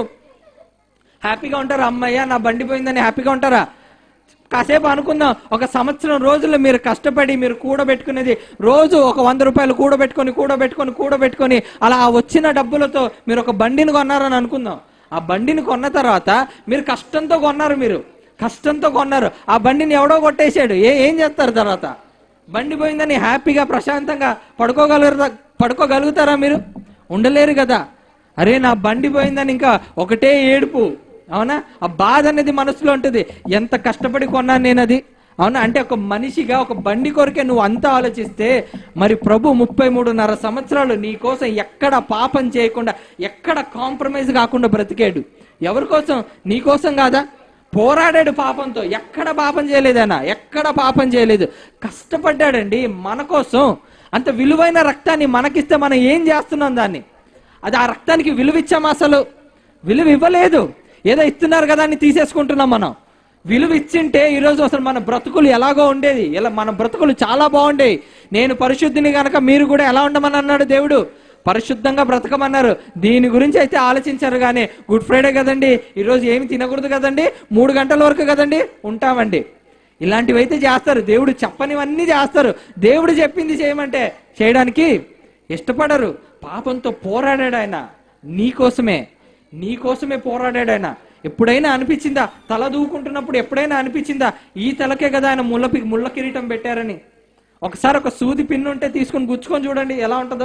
S1: హ్యాపీగా ఉంటారా అమ్మయ్య నా బండి పోయిందని హ్యాపీగా ఉంటారా కాసేపు అనుకుందాం ఒక సంవత్సరం రోజులు మీరు కష్టపడి మీరు కూడబెట్టుకునేది రోజు ఒక వంద రూపాయలు కూడబెట్టుకొని కూడబెట్టుకొని కూడబెట్టుకొని అలా ఆ వచ్చిన డబ్బులతో మీరు ఒక బండిని కొన్నారని అనుకుందాం ఆ బండిని కొన్న తర్వాత మీరు కష్టంతో కొన్నారు మీరు కష్టంతో కొన్నారు ఆ బండిని ఎవడో కొట్టేశాడు ఏ ఏం చేస్తారు తర్వాత బండి పోయిందని హ్యాపీగా ప్రశాంతంగా పడుకోగలుగుతా పడుకోగలుగుతారా మీరు ఉండలేరు కదా అరే నా బండి పోయిందని ఇంకా ఒకటే ఏడుపు అవునా ఆ బాధ అనేది మనసులో ఉంటుంది ఎంత కష్టపడి కొన్నాను నేను అది అవునా అంటే ఒక మనిషిగా ఒక బండి కొరకే నువ్వు అంతా ఆలోచిస్తే మరి ప్రభు ముప్పై మూడున్నర సంవత్సరాలు నీ కోసం ఎక్కడ పాపం చేయకుండా ఎక్కడ కాంప్రమైజ్ కాకుండా బ్రతికాడు ఎవరి కోసం నీ కోసం కాదా పోరాడాడు పాపంతో ఎక్కడ పాపం చేయలేదన్నా ఎక్కడ పాపం చేయలేదు కష్టపడ్డాడండి మన కోసం అంత విలువైన రక్తాన్ని మనకిస్తే మనం ఏం చేస్తున్నాం దాన్ని అది ఆ రక్తానికి విలువ ఇచ్చామా అసలు విలువ ఇవ్వలేదు ఏదో ఇస్తున్నారు కదా అని తీసేసుకుంటున్నాం మనం విలువ ఇచ్చింటే ఈరోజు అసలు మన బ్రతుకులు ఎలాగో ఉండేది ఇలా మన బ్రతుకులు చాలా బాగుండేవి నేను పరిశుద్ధిని గనక మీరు కూడా ఎలా ఉండమని అన్నాడు దేవుడు పరిశుద్ధంగా బ్రతకమన్నారు దీని గురించి అయితే ఆలోచించారు కానీ గుడ్ ఫ్రైడే కదండి ఈరోజు ఏమి తినకూడదు కదండి మూడు గంటల వరకు కదండి ఉంటామండి ఇలాంటివి అయితే చేస్తారు దేవుడు చెప్పనివన్నీ చేస్తారు దేవుడు చెప్పింది చేయమంటే చేయడానికి ఇష్టపడరు పాపంతో పోరాడాడు ఆయన నీ కోసమే నీ కోసమే పోరాడాడు ఆయన ఎప్పుడైనా అనిపించిందా తల దూకుంటున్నప్పుడు ఎప్పుడైనా అనిపించిందా ఈ తలకే కదా ఆయన ముళ్ళ పి- ముళ్ళ కిరీటం పెట్టారని ఒకసారి ఒక సూది పిన్ను ఉంటే తీసుకొని గుచ్చుకొని చూడండి ఎలా ఉంటుందో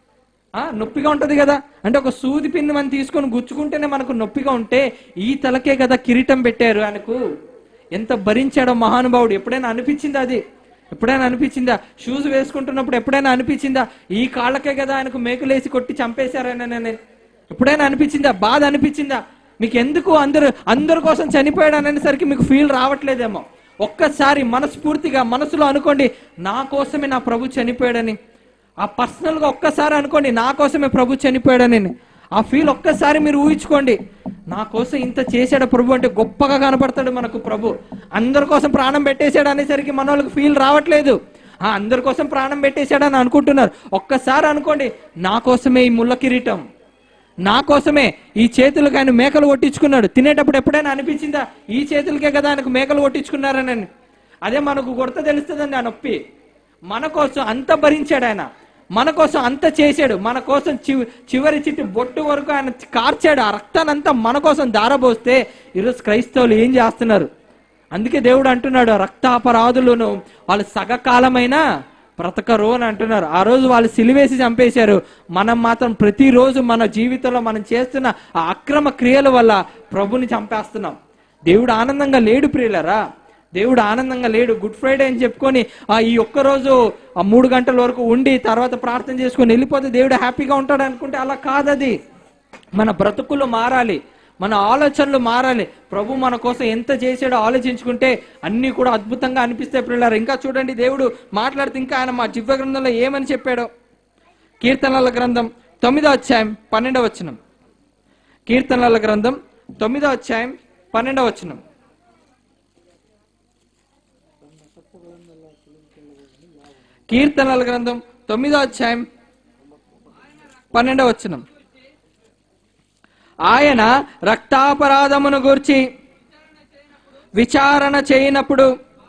S1: ఆ, నొప్పిగా ఉంటది కదా అంటే ఒక సూది పిన్ను మనం తీసుకొని గుచ్చుకుంటేనే మనకు నొప్పిగా ఉంటే ఈ తలకే కదా కిరీటం పెట్టారు ఆయనకు ఎంత భరించాడో మహానుభావుడు ఎప్పుడైనా అనిపించిందా అది ఎప్పుడైనా అనిపించిందా షూస్ వేసుకుంటున్నప్పుడు ఎప్పుడైనా అనిపించిందా ఈ కాళ్ళకే కదా ఆయనకు మేకులేసి కొట్టి చంపేశారని ఎప్పుడైనా అనిపించిందా బాధ అనిపించిందా మీకు ఎందుకు అందరు అందరి కోసం చనిపోయాడు అనేసరికి మీకు ఫీల్ రావట్లేదేమో ఒక్కసారి మనస్ఫూర్తిగా మనసులో అనుకోండి నా కోసమే నా ప్రభు చనిపోయాడని ఆ పర్సనల్గా ఒక్కసారి అనుకోండి నా కోసమే ప్రభు చనిపోయాడని ఆ ఫీల్ ఒక్కసారి మీరు ఊహించుకోండి నా కోసం ఇంత చేశాడు ప్రభు అంటే గొప్పగా కనపడతాడు మనకు ప్రభు అందరి కోసం ప్రాణం పెట్టేశాడు అనేసరికి మన వాళ్ళకి ఫీల్ రావట్లేదు ఆ అందరి కోసం ప్రాణం పెట్టేశాడని అనుకుంటున్నారు ఒక్కసారి అనుకోండి నా కోసమే ఈ ముళ్ళ కిరీటం నా కోసమే ఈ చేతులకు ఆయన మేకలు కొట్టించుకున్నాడు తినేటప్పుడు ఎప్పుడైనా అనిపించిందా ఈ చేతులకే కదా ఆయనకు మేకలు కొట్టించుకున్నారని అదే మనకు కొడత తెలుస్తుందండి ఆ నొప్పి మన కోసం అంత భరించాడు ఆయన మన కోసం అంత చేశాడు మన కోసం చివ చివరి చిట్టి బొట్టు వరకు ఆయన కార్చాడు ఆ రక్తాన్ని అంతా మన కోసం దారబోస్తే ఈరోజు క్రైస్తవులు ఏం చేస్తున్నారు అందుకే దేవుడు అంటున్నాడు రక్తాపరాధులను వాళ్ళు సగకాలమైనా బ్రతకరు అని అంటున్నారు ఆ రోజు వాళ్ళు సిలివేసి చంపేశారు మనం మాత్రం ప్రతిరోజు మన జీవితంలో మనం చేస్తున్న ఆ అక్రమ క్రియల వల్ల ప్రభుని చంపేస్తున్నాం దేవుడు ఆనందంగా లేడు ప్రియులరా దేవుడు ఆనందంగా లేడు గుడ్ ఫ్రైడే అని చెప్పుకొని ఆ ఈ ఒక్క రోజు ఆ మూడు గంటల వరకు ఉండి తర్వాత ప్రార్థన చేసుకొని వెళ్ళిపోతే దేవుడు హ్యాపీగా ఉంటాడు అనుకుంటే అలా కాదది మన బ్రతుకులు మారాలి మన ఆలోచనలు మారాలి ప్రభు మన కోసం ఎంత చేసాడో ఆలోచించుకుంటే అన్నీ కూడా అద్భుతంగా అనిపిస్తాయి పిల్లలు ఇంకా చూడండి దేవుడు మాట్లాడితే ఇంకా ఆయన మా జివ్వ గ్రంథంలో ఏమని చెప్పాడో కీర్తనల గ్రంథం తొమ్మిదో అధ్యాయం పన్నెండవ వచనం కీర్తనల గ్రంథం తొమ్మిదో అధ్యాయం పన్నెండవ వచనం కీర్తనల గ్రంథం తొమ్మిదో అధ్యాయం పన్నెండవ వచనం ఆయన రక్తాపరాధమును గూర్చి విచారణ చేయనప్పుడు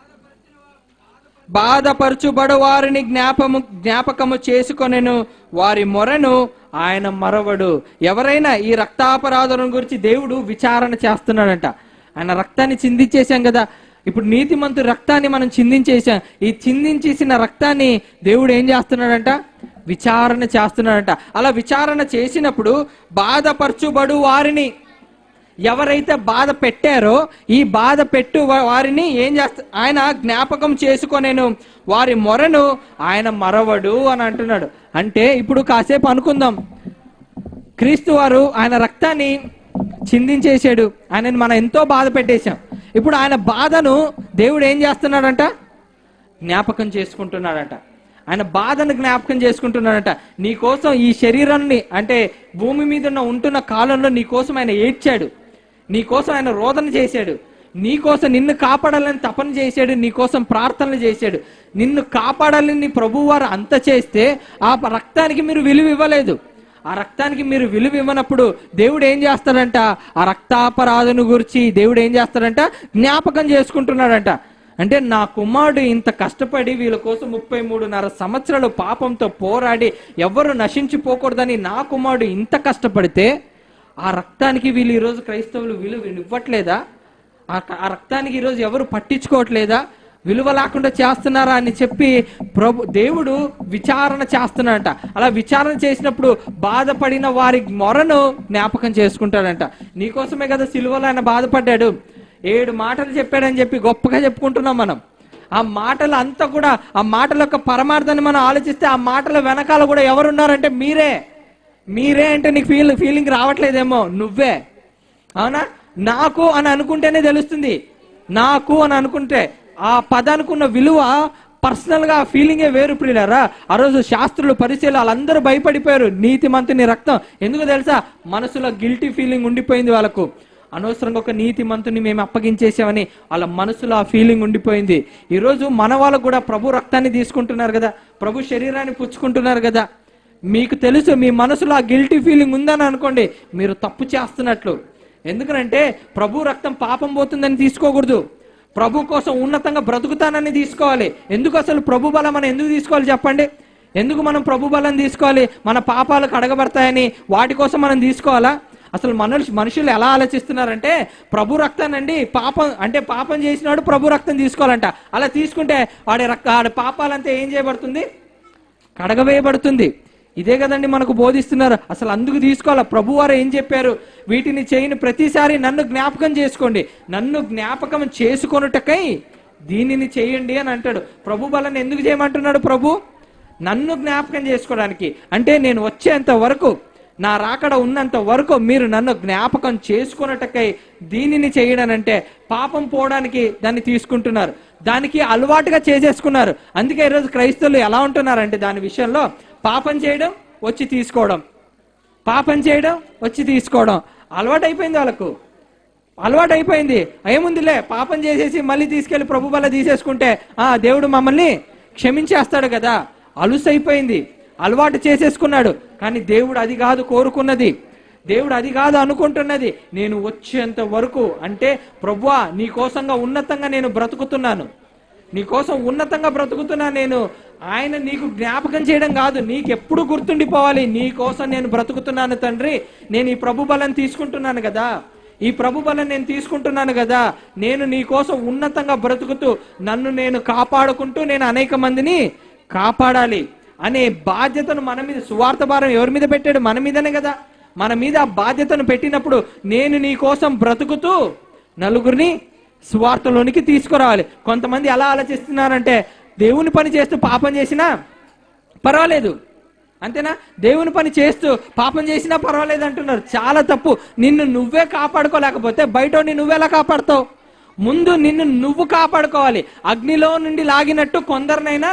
S1: బాధపరచుబడు వారిని జ్ఞాపము జ్ఞాపకము చేసుకొనెను వారి మొరను ఆయన మరవడు ఎవరైనా ఈ రక్తాపరాధం గురించి దేవుడు విచారణ చేస్తున్నాడంట ఆయన రక్తాన్ని చిందించేశాం కదా ఇప్పుడు నీతిమంతు రక్తాన్ని మనం చిందించేశాం ఈ చిందించేసిన రక్తాన్ని దేవుడు ఏం చేస్తున్నాడంట విచారణ చేస్తున్నాడంట అలా విచారణ చేసినప్పుడు బాధపరచుబడు వారిని ఎవరైతే బాధ పెట్టారో ఈ బాధ పెట్టు వా- వారిని ఏం చేస్తా ఆయన జ్ఞాపకం చేసుకొనేను వారి మొరను ఆయన మరవడు అని అంటున్నాడు అంటే ఇప్పుడు కాసేపు అనుకుందాం క్రీస్తు వారు ఆయన రక్తాన్ని చిందించేశాడు ఆయనని మనం ఎంతో బాధ పెట్టేశాం ఇప్పుడు ఆయన బాధను దేవుడు ఏం చేస్తున్నాడంట జ్ఞాపకం చేసుకుంటున్నాడట ఆయన బాధను జ్ఞాపకం చేసుకుంటున్నాడట నీ కోసం ఈ శరీరాన్ని అంటే భూమి మీద ఉన్న ఉంటున్న కాలంలో నీ కోసం ఆయన ఏడ్చాడు నీ కోసం ఆయన రోదన చేశాడు నీ కోసం నిన్ను కాపాడాలని తపన చేశాడు నీ కోసం ప్రార్థనలు చేశాడు నిన్ను కాపాడాలని నీ ప్రభువారు అంత చేస్తే ఆ రక్తానికి మీరు విలువ ఇవ్వలేదు ఆ రక్తానికి మీరు విలువ ఇవ్వనప్పుడు దేవుడు ఏం చేస్తాడంట ఆ రక్తాపరాధను గురించి దేవుడు ఏం చేస్తాడంట జ్ఞాపకం చేసుకుంటున్నాడంట అంటే నా కుమారుడు ఇంత కష్టపడి వీళ్ళ కోసం ముప్పై మూడున్నర సంవత్సరాలు పాపంతో పోరాడి ఎవరు నశించిపోకూడదని నా కుమారుడు ఇంత కష్టపడితే ఆ రక్తానికి వీళ్ళు ఈరోజు క్రైస్తవులు విలువ ఇవ్వట్లేదా ఆ ఆ రక్తానికి ఈరోజు ఎవరు పట్టించుకోవట్లేదా విలువ లేకుండా చేస్తున్నారా అని చెప్పి ప్రభు దేవుడు విచారణ చేస్తున్నాడంట అలా విచారణ చేసినప్పుడు బాధపడిన వారి మొరను జ్ఞాపకం చేసుకుంటాడంట నీకోసమే కదా సిలువలో ఆయన బాధపడ్డాడు ఏడు మాటలు చెప్పాడని చెప్పి గొప్పగా చెప్పుకుంటున్నాం మనం ఆ మాటలు అంతా కూడా ఆ మాటల యొక్క పరమార్థాన్ని మనం ఆలోచిస్తే ఆ మాటల వెనకాల కూడా ఎవరున్నారంటే మీరే మీరే అంటే నీకు ఫీల్ ఫీలింగ్ రావట్లేదేమో నువ్వే అవునా నాకు అని అనుకుంటేనే తెలుస్తుంది నాకు అని అనుకుంటే ఆ పదానికి ఉన్న విలువ పర్సనల్ గా ఫీలింగే వేరు ప్రియులారా ఆ రోజు శాస్త్రులు పరిశీలి వాళ్ళందరూ భయపడిపోయారు నీతిమంతుని రక్తం ఎందుకు తెలుసా మనసులో గిల్టీ ఫీలింగ్ ఉండిపోయింది వాళ్ళకు అనవసరంగా ఒక నీతి మంతుని మేము అప్పగించేసామని వాళ్ళ మనసులో ఆ ఫీలింగ్ ఉండిపోయింది ఈరోజు మన వాళ్ళకు కూడా ప్రభు రక్తాన్ని తీసుకుంటున్నారు కదా ప్రభు శరీరాన్ని పుచ్చుకుంటున్నారు కదా మీకు తెలుసు మీ మనసులో ఆ గిల్టీ ఫీలింగ్ ఉందని అనుకోండి మీరు తప్పు చేస్తున్నట్లు ఎందుకంటే ప్రభు రక్తం పాపం పోతుందని తీసుకోకూడదు ప్రభు కోసం ఉన్నతంగా బ్రతుకుతానని తీసుకోవాలి ఎందుకు అసలు ప్రభు బలం మనం ఎందుకు తీసుకోవాలి చెప్పండి ఎందుకు మనం ప్రభు బలం తీసుకోవాలి మన పాపాలు కడగబడతాయని వాటి కోసం మనం తీసుకోవాలా అసలు మనుషు మనుషులు ఎలా ఆలోచిస్తున్నారంటే ప్రభు రక్తానండి పాపం అంటే పాపం చేసినాడు ప్రభు రక్తం తీసుకోవాలంట అలా తీసుకుంటే వాడి రక్త వాడి పాపాలంతా ఏం చేయబడుతుంది కడగవేయబడుతుంది ఇదే కదండి మనకు బోధిస్తున్నారు అసలు అందుకు తీసుకోవాలా ప్రభు వారు ఏం చెప్పారు వీటిని చేయని ప్రతిసారి నన్ను జ్ఞాపకం చేసుకోండి నన్ను జ్ఞాపకం చేసుకొనుటకై దీనిని చేయండి అని అంటాడు ప్రభు బలని ఎందుకు చేయమంటున్నాడు ప్రభు నన్ను జ్ఞాపకం చేసుకోవడానికి అంటే నేను వచ్చేంత వరకు నా రాకడ ఉన్నంత వరకు మీరు నన్ను జ్ఞాపకం చేసుకున్నటకై దీనిని చేయడనంటే పాపం పోవడానికి దాన్ని తీసుకుంటున్నారు దానికి అలవాటుగా చేసేసుకున్నారు అందుకే ఈరోజు క్రైస్తవులు ఎలా ఉంటున్నారంటే దాని విషయంలో పాపం చేయడం వచ్చి తీసుకోవడం పాపం చేయడం వచ్చి తీసుకోవడం అలవాటు అయిపోయింది వాళ్ళకు అలవాటు అయిపోయింది ఏముందిలే పాపం చేసేసి మళ్ళీ తీసుకెళ్లి ప్రభు వల్ల తీసేసుకుంటే ఆ దేవుడు మమ్మల్ని క్షమించేస్తాడు కదా అలుసైపోయింది అలవాటు చేసేసుకున్నాడు కానీ దేవుడు అది కాదు కోరుకున్నది దేవుడు అది కాదు అనుకుంటున్నది నేను వచ్చేంత వరకు అంటే ప్రభువా నీ కోసంగా ఉన్నతంగా నేను బ్రతుకుతున్నాను నీ కోసం ఉన్నతంగా బ్రతుకుతున్నా నేను ఆయన నీకు జ్ఞాపకం చేయడం కాదు నీకు ఎప్పుడు గుర్తుండిపోవాలి నీ కోసం నేను బ్రతుకుతున్నాను తండ్రి నేను ఈ ప్రభు బలం తీసుకుంటున్నాను కదా ఈ ప్రభు బలం నేను తీసుకుంటున్నాను కదా నేను నీ కోసం ఉన్నతంగా బ్రతుకుతూ నన్ను నేను కాపాడుకుంటూ నేను అనేక మందిని కాపాడాలి అనే బాధ్యతను మన మీద సువార్త భారం ఎవరి మీద పెట్టాడు మన మీదనే కదా మన మీద ఆ బాధ్యతను పెట్టినప్పుడు నేను నీ కోసం బ్రతుకుతూ నలుగురిని సువార్తలోనికి తీసుకురావాలి కొంతమంది ఎలా ఆలోచిస్తున్నారంటే దేవుని పని చేస్తూ పాపం చేసినా పర్వాలేదు అంతేనా దేవుని పని చేస్తూ పాపం చేసినా పర్వాలేదు అంటున్నారు చాలా తప్పు నిన్ను నువ్వే కాపాడుకోలేకపోతే బయట నువ్వెలా కాపాడుతావు ముందు నిన్ను నువ్వు కాపాడుకోవాలి అగ్నిలో నుండి లాగినట్టు కొందరినైనా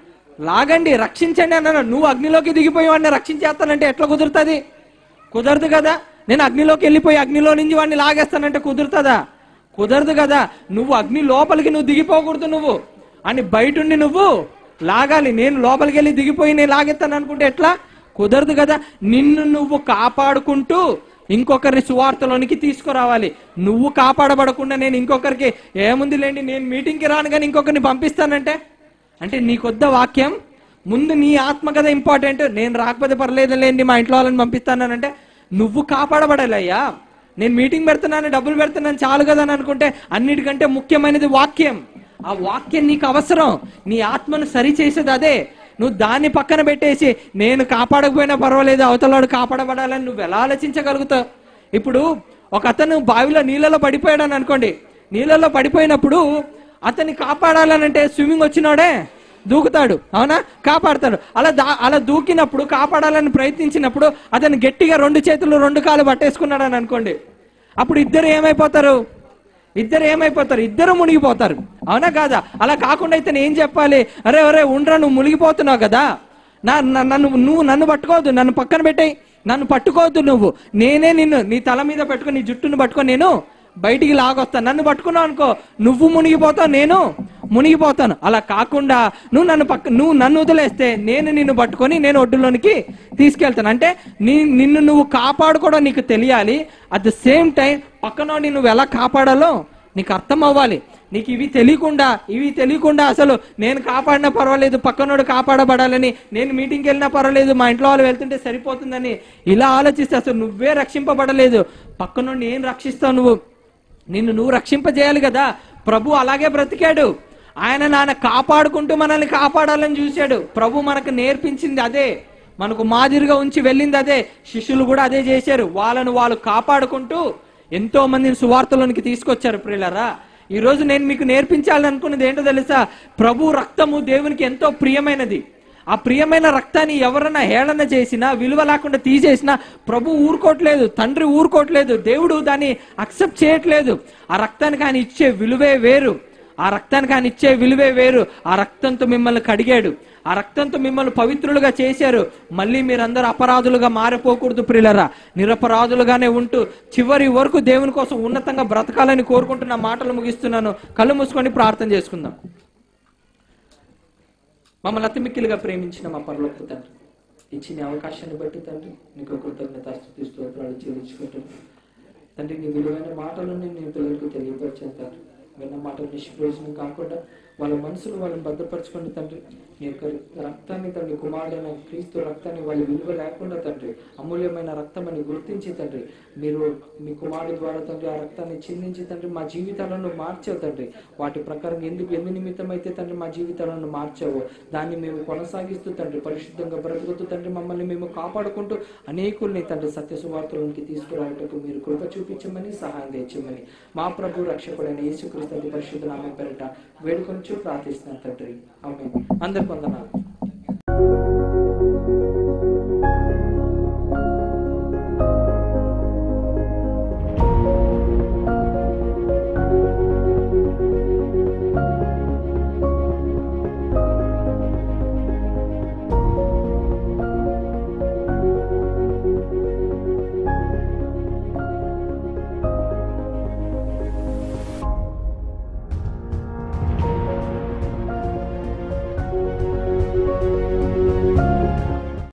S1: లాగండి రక్షించండి అన్నాడు నువ్వు అగ్నిలోకి దిగిపోయి వాడిని రక్షించేస్తానంటే ఎట్లా కుదురుతుంది కుదరదు కదా నేను అగ్నిలోకి వెళ్ళిపోయి అగ్నిలో నుంచి వాడిని లాగేస్తానంటే కుదురుతుందా కుదరదు కదా నువ్వు అగ్ని లోపలికి నువ్వు దిగిపోకూడదు నువ్వు అని బయటుండి నువ్వు లాగాలి నేను లోపలికి వెళ్ళి దిగిపోయి నేను లాగెత్తాను అనుకుంటే ఎట్లా కుదరదు కదా నిన్ను నువ్వు కాపాడుకుంటూ ఇంకొకరిని సువార్తలోనికి తీసుకురావాలి నువ్వు కాపాడబడకుండా నేను ఇంకొకరికి ఏముంది లేండి నేను మీటింగ్కి రాను కానీ ఇంకొకరిని పంపిస్తానంటే అంటే నీకొద్ద వాక్యం ముందు నీ ఆత్మ కదా ఇంపార్టెంట్ నేను రాకపోతే పర్లేదు లేండి మా ఇంట్లో వాళ్ళని పంపిస్తానంటే నువ్వు కాపాడబడాలి అయ్యా నేను మీటింగ్ పెడుతున్నాను డబ్బులు పెడుతున్నాను చాలు కదా అని అనుకుంటే అన్నిటికంటే ముఖ్యమైనది వాక్యం ఆ వాక్యం నీకు అవసరం నీ ఆత్మను సరి చేసేది అదే నువ్వు దాన్ని పక్కన పెట్టేసి నేను కాపాడకపోయినా పర్వాలేదు అవతలాడు కాపాడబడాలని నువ్వు ఎలా ఆలోచించగలుగుతావు ఇప్పుడు ఒక అతను బావిలో నీళ్ళలో పడిపోయాడని అనుకోండి నీళ్ళలో పడిపోయినప్పుడు అతన్ని కాపాడాలనంటే స్విమ్మింగ్ వచ్చినోడే దూకుతాడు అవునా కాపాడతాడు అలా దా అలా దూకినప్పుడు కాపాడాలని ప్రయత్నించినప్పుడు అతను గట్టిగా రెండు చేతులు రెండు కాలు పట్టేసుకున్నాడు అని అనుకోండి అప్పుడు ఇద్దరు ఏమైపోతారు ఇద్దరు ఏమైపోతారు ఇద్దరు మునిగిపోతారు అవునా కాదా అలా కాకుండా అయితే నేను ఏం చెప్పాలి అరే అరే ఉండ్రా నువ్వు మునిగిపోతున్నావు కదా నా నా- నన్ను నువ్వు నన్ను పట్టుకోవద్దు నన్ను పక్కన పెట్టేయి నన్ను పట్టుకోవద్దు నువ్వు నేనే నిన్ను నీ తల మీద పెట్టుకొని నీ జుట్టును పట్టుకొని నేను బయటికి లాగొస్తాను నన్ను పట్టుకున్నావు అనుకో నువ్వు మునిగిపోతావు నేను మునిగిపోతాను అలా కాకుండా నువ్వు నన్ను పక్క నువ్వు నన్ను వదిలేస్తే నేను నిన్ను పట్టుకొని నేను ఒడ్డులోనికి తీసుకెళ్తాను అంటే నీ నిన్ను నువ్వు కాపాడుకోవడం నీకు తెలియాలి అట్ ద సేమ్ టైం పక్కనోడిని నువ్వు ఎలా కాపాడాలో నీకు అర్థం అవ్వాలి నీకు ఇవి తెలియకుండా ఇవి తెలియకుండా అసలు నేను కాపాడినా పర్వాలేదు పక్కనోడు కాపాడబడాలని నేను మీటింగ్కి వెళ్ళినా పర్వాలేదు మా ఇంట్లో వాళ్ళు వెళ్తుంటే సరిపోతుందని ఇలా ఆలోచిస్తే అసలు నువ్వే రక్షింపబడలేదు పక్కనోడిని ఏం రక్షిస్తావు నువ్వు నిన్ను నువ్వు రక్షింపజేయాలి కదా ప్రభు అలాగే బ్రతికాడు ఆయన నాన్న కాపాడుకుంటూ మనల్ని కాపాడాలని చూశాడు ప్రభు మనకు నేర్పించింది అదే మనకు మాదిరిగా ఉంచి వెళ్ళింది అదే శిష్యులు కూడా అదే చేశారు వాళ్ళను వాళ్ళు కాపాడుకుంటూ ఎంతో మందిని సువార్తలోనికి తీసుకొచ్చారు ప్రియులరా ఈ రోజు నేను మీకు నేర్పించాలని అనుకున్నది ఏంటో తెలుసా ప్రభు రక్తము దేవునికి ఎంతో ప్రియమైనది ఆ ప్రియమైన రక్తాన్ని ఎవరన్నా హేళన చేసినా విలువ లేకుండా తీసేసినా ప్రభు ఊరుకోవట్లేదు తండ్రి ఊరుకోవట్లేదు దేవుడు దాన్ని అక్సెప్ట్ చేయట్లేదు ఆ రక్తానికి ఆయన ఇచ్చే విలువే వేరు ఆ రక్తానికి ఆయన ఇచ్చే విలువే వేరు ఆ రక్తంతో మిమ్మల్ని కడిగాడు ఆ రక్తంతో మిమ్మల్ని పవిత్రులుగా చేశారు మళ్ళీ మీరందరూ అపరాధులుగా మారిపోకూడదు ప్రియులరా నిరపరాధులుగానే ఉంటూ చివరి వరకు దేవుని కోసం ఉన్నతంగా బ్రతకాలని కోరుకుంటున్న మాటలు ముగిస్తున్నాను కళ్ళు మూసుకొని ప్రార్థన చేసుకుందాం మమ్మల్ని అతిమిక్కిలుగా ప్రేమించిన మా పరలోక తండ్రి ఇచ్చిన అవకాశాన్ని బట్టి తండ్రి నీకు కృతజ్ఞత స్థుతి స్తోత్రాలు చెల్లించుకుంటున్నాను తండ్రి నీ విలువైన మాటలను నేను పిల్లలకు తెలియపరిచాను తండ్రి విన్న మాటలు నిష్ప్రయోజనం కాకుండా వాళ్ళ మనసులు వాళ్ళని భద్రపరచుకోండి తండ్రి మీ యొక్క రక్తాన్ని తండ్రి కుమారుడైన క్రీస్తు రక్తాన్ని వాళ్ళ విలువ లేకుండా తండ్రి అమూల్యమైన రక్తం అని గుర్తించి తండ్రి మీరు మీ కుమారుడి ద్వారా తండ్రి ఆ రక్తాన్ని చిందించి తండ్రి మా జీవితాలను మార్చావు తండ్రి వాటి ప్రకారం ఎందుకు ఎందు నిమిత్తం అయితే తండ్రి మా జీవితాలను మార్చావో దాన్ని మేము కొనసాగిస్తూ తండ్రి పరిశుద్ధంగా బ్రతుకుతూ తండ్రి మమ్మల్ని మేము కాపాడుకుంటూ అనేకుల్ని తండ్రి సత్య సువార్తలోనికి తీసుకురావటకు మీరు కృప చూపించమని సహాయం తెచ్చమని మా ప్రభు రక్షకుడైన యేసుక్రీస్తు అతి పరిశుద్ధ నామం పేరిట వేడుకొంచు ప్రార్థిస్తున్నాను తండ్రి ఆమె అందరికి వందనాలు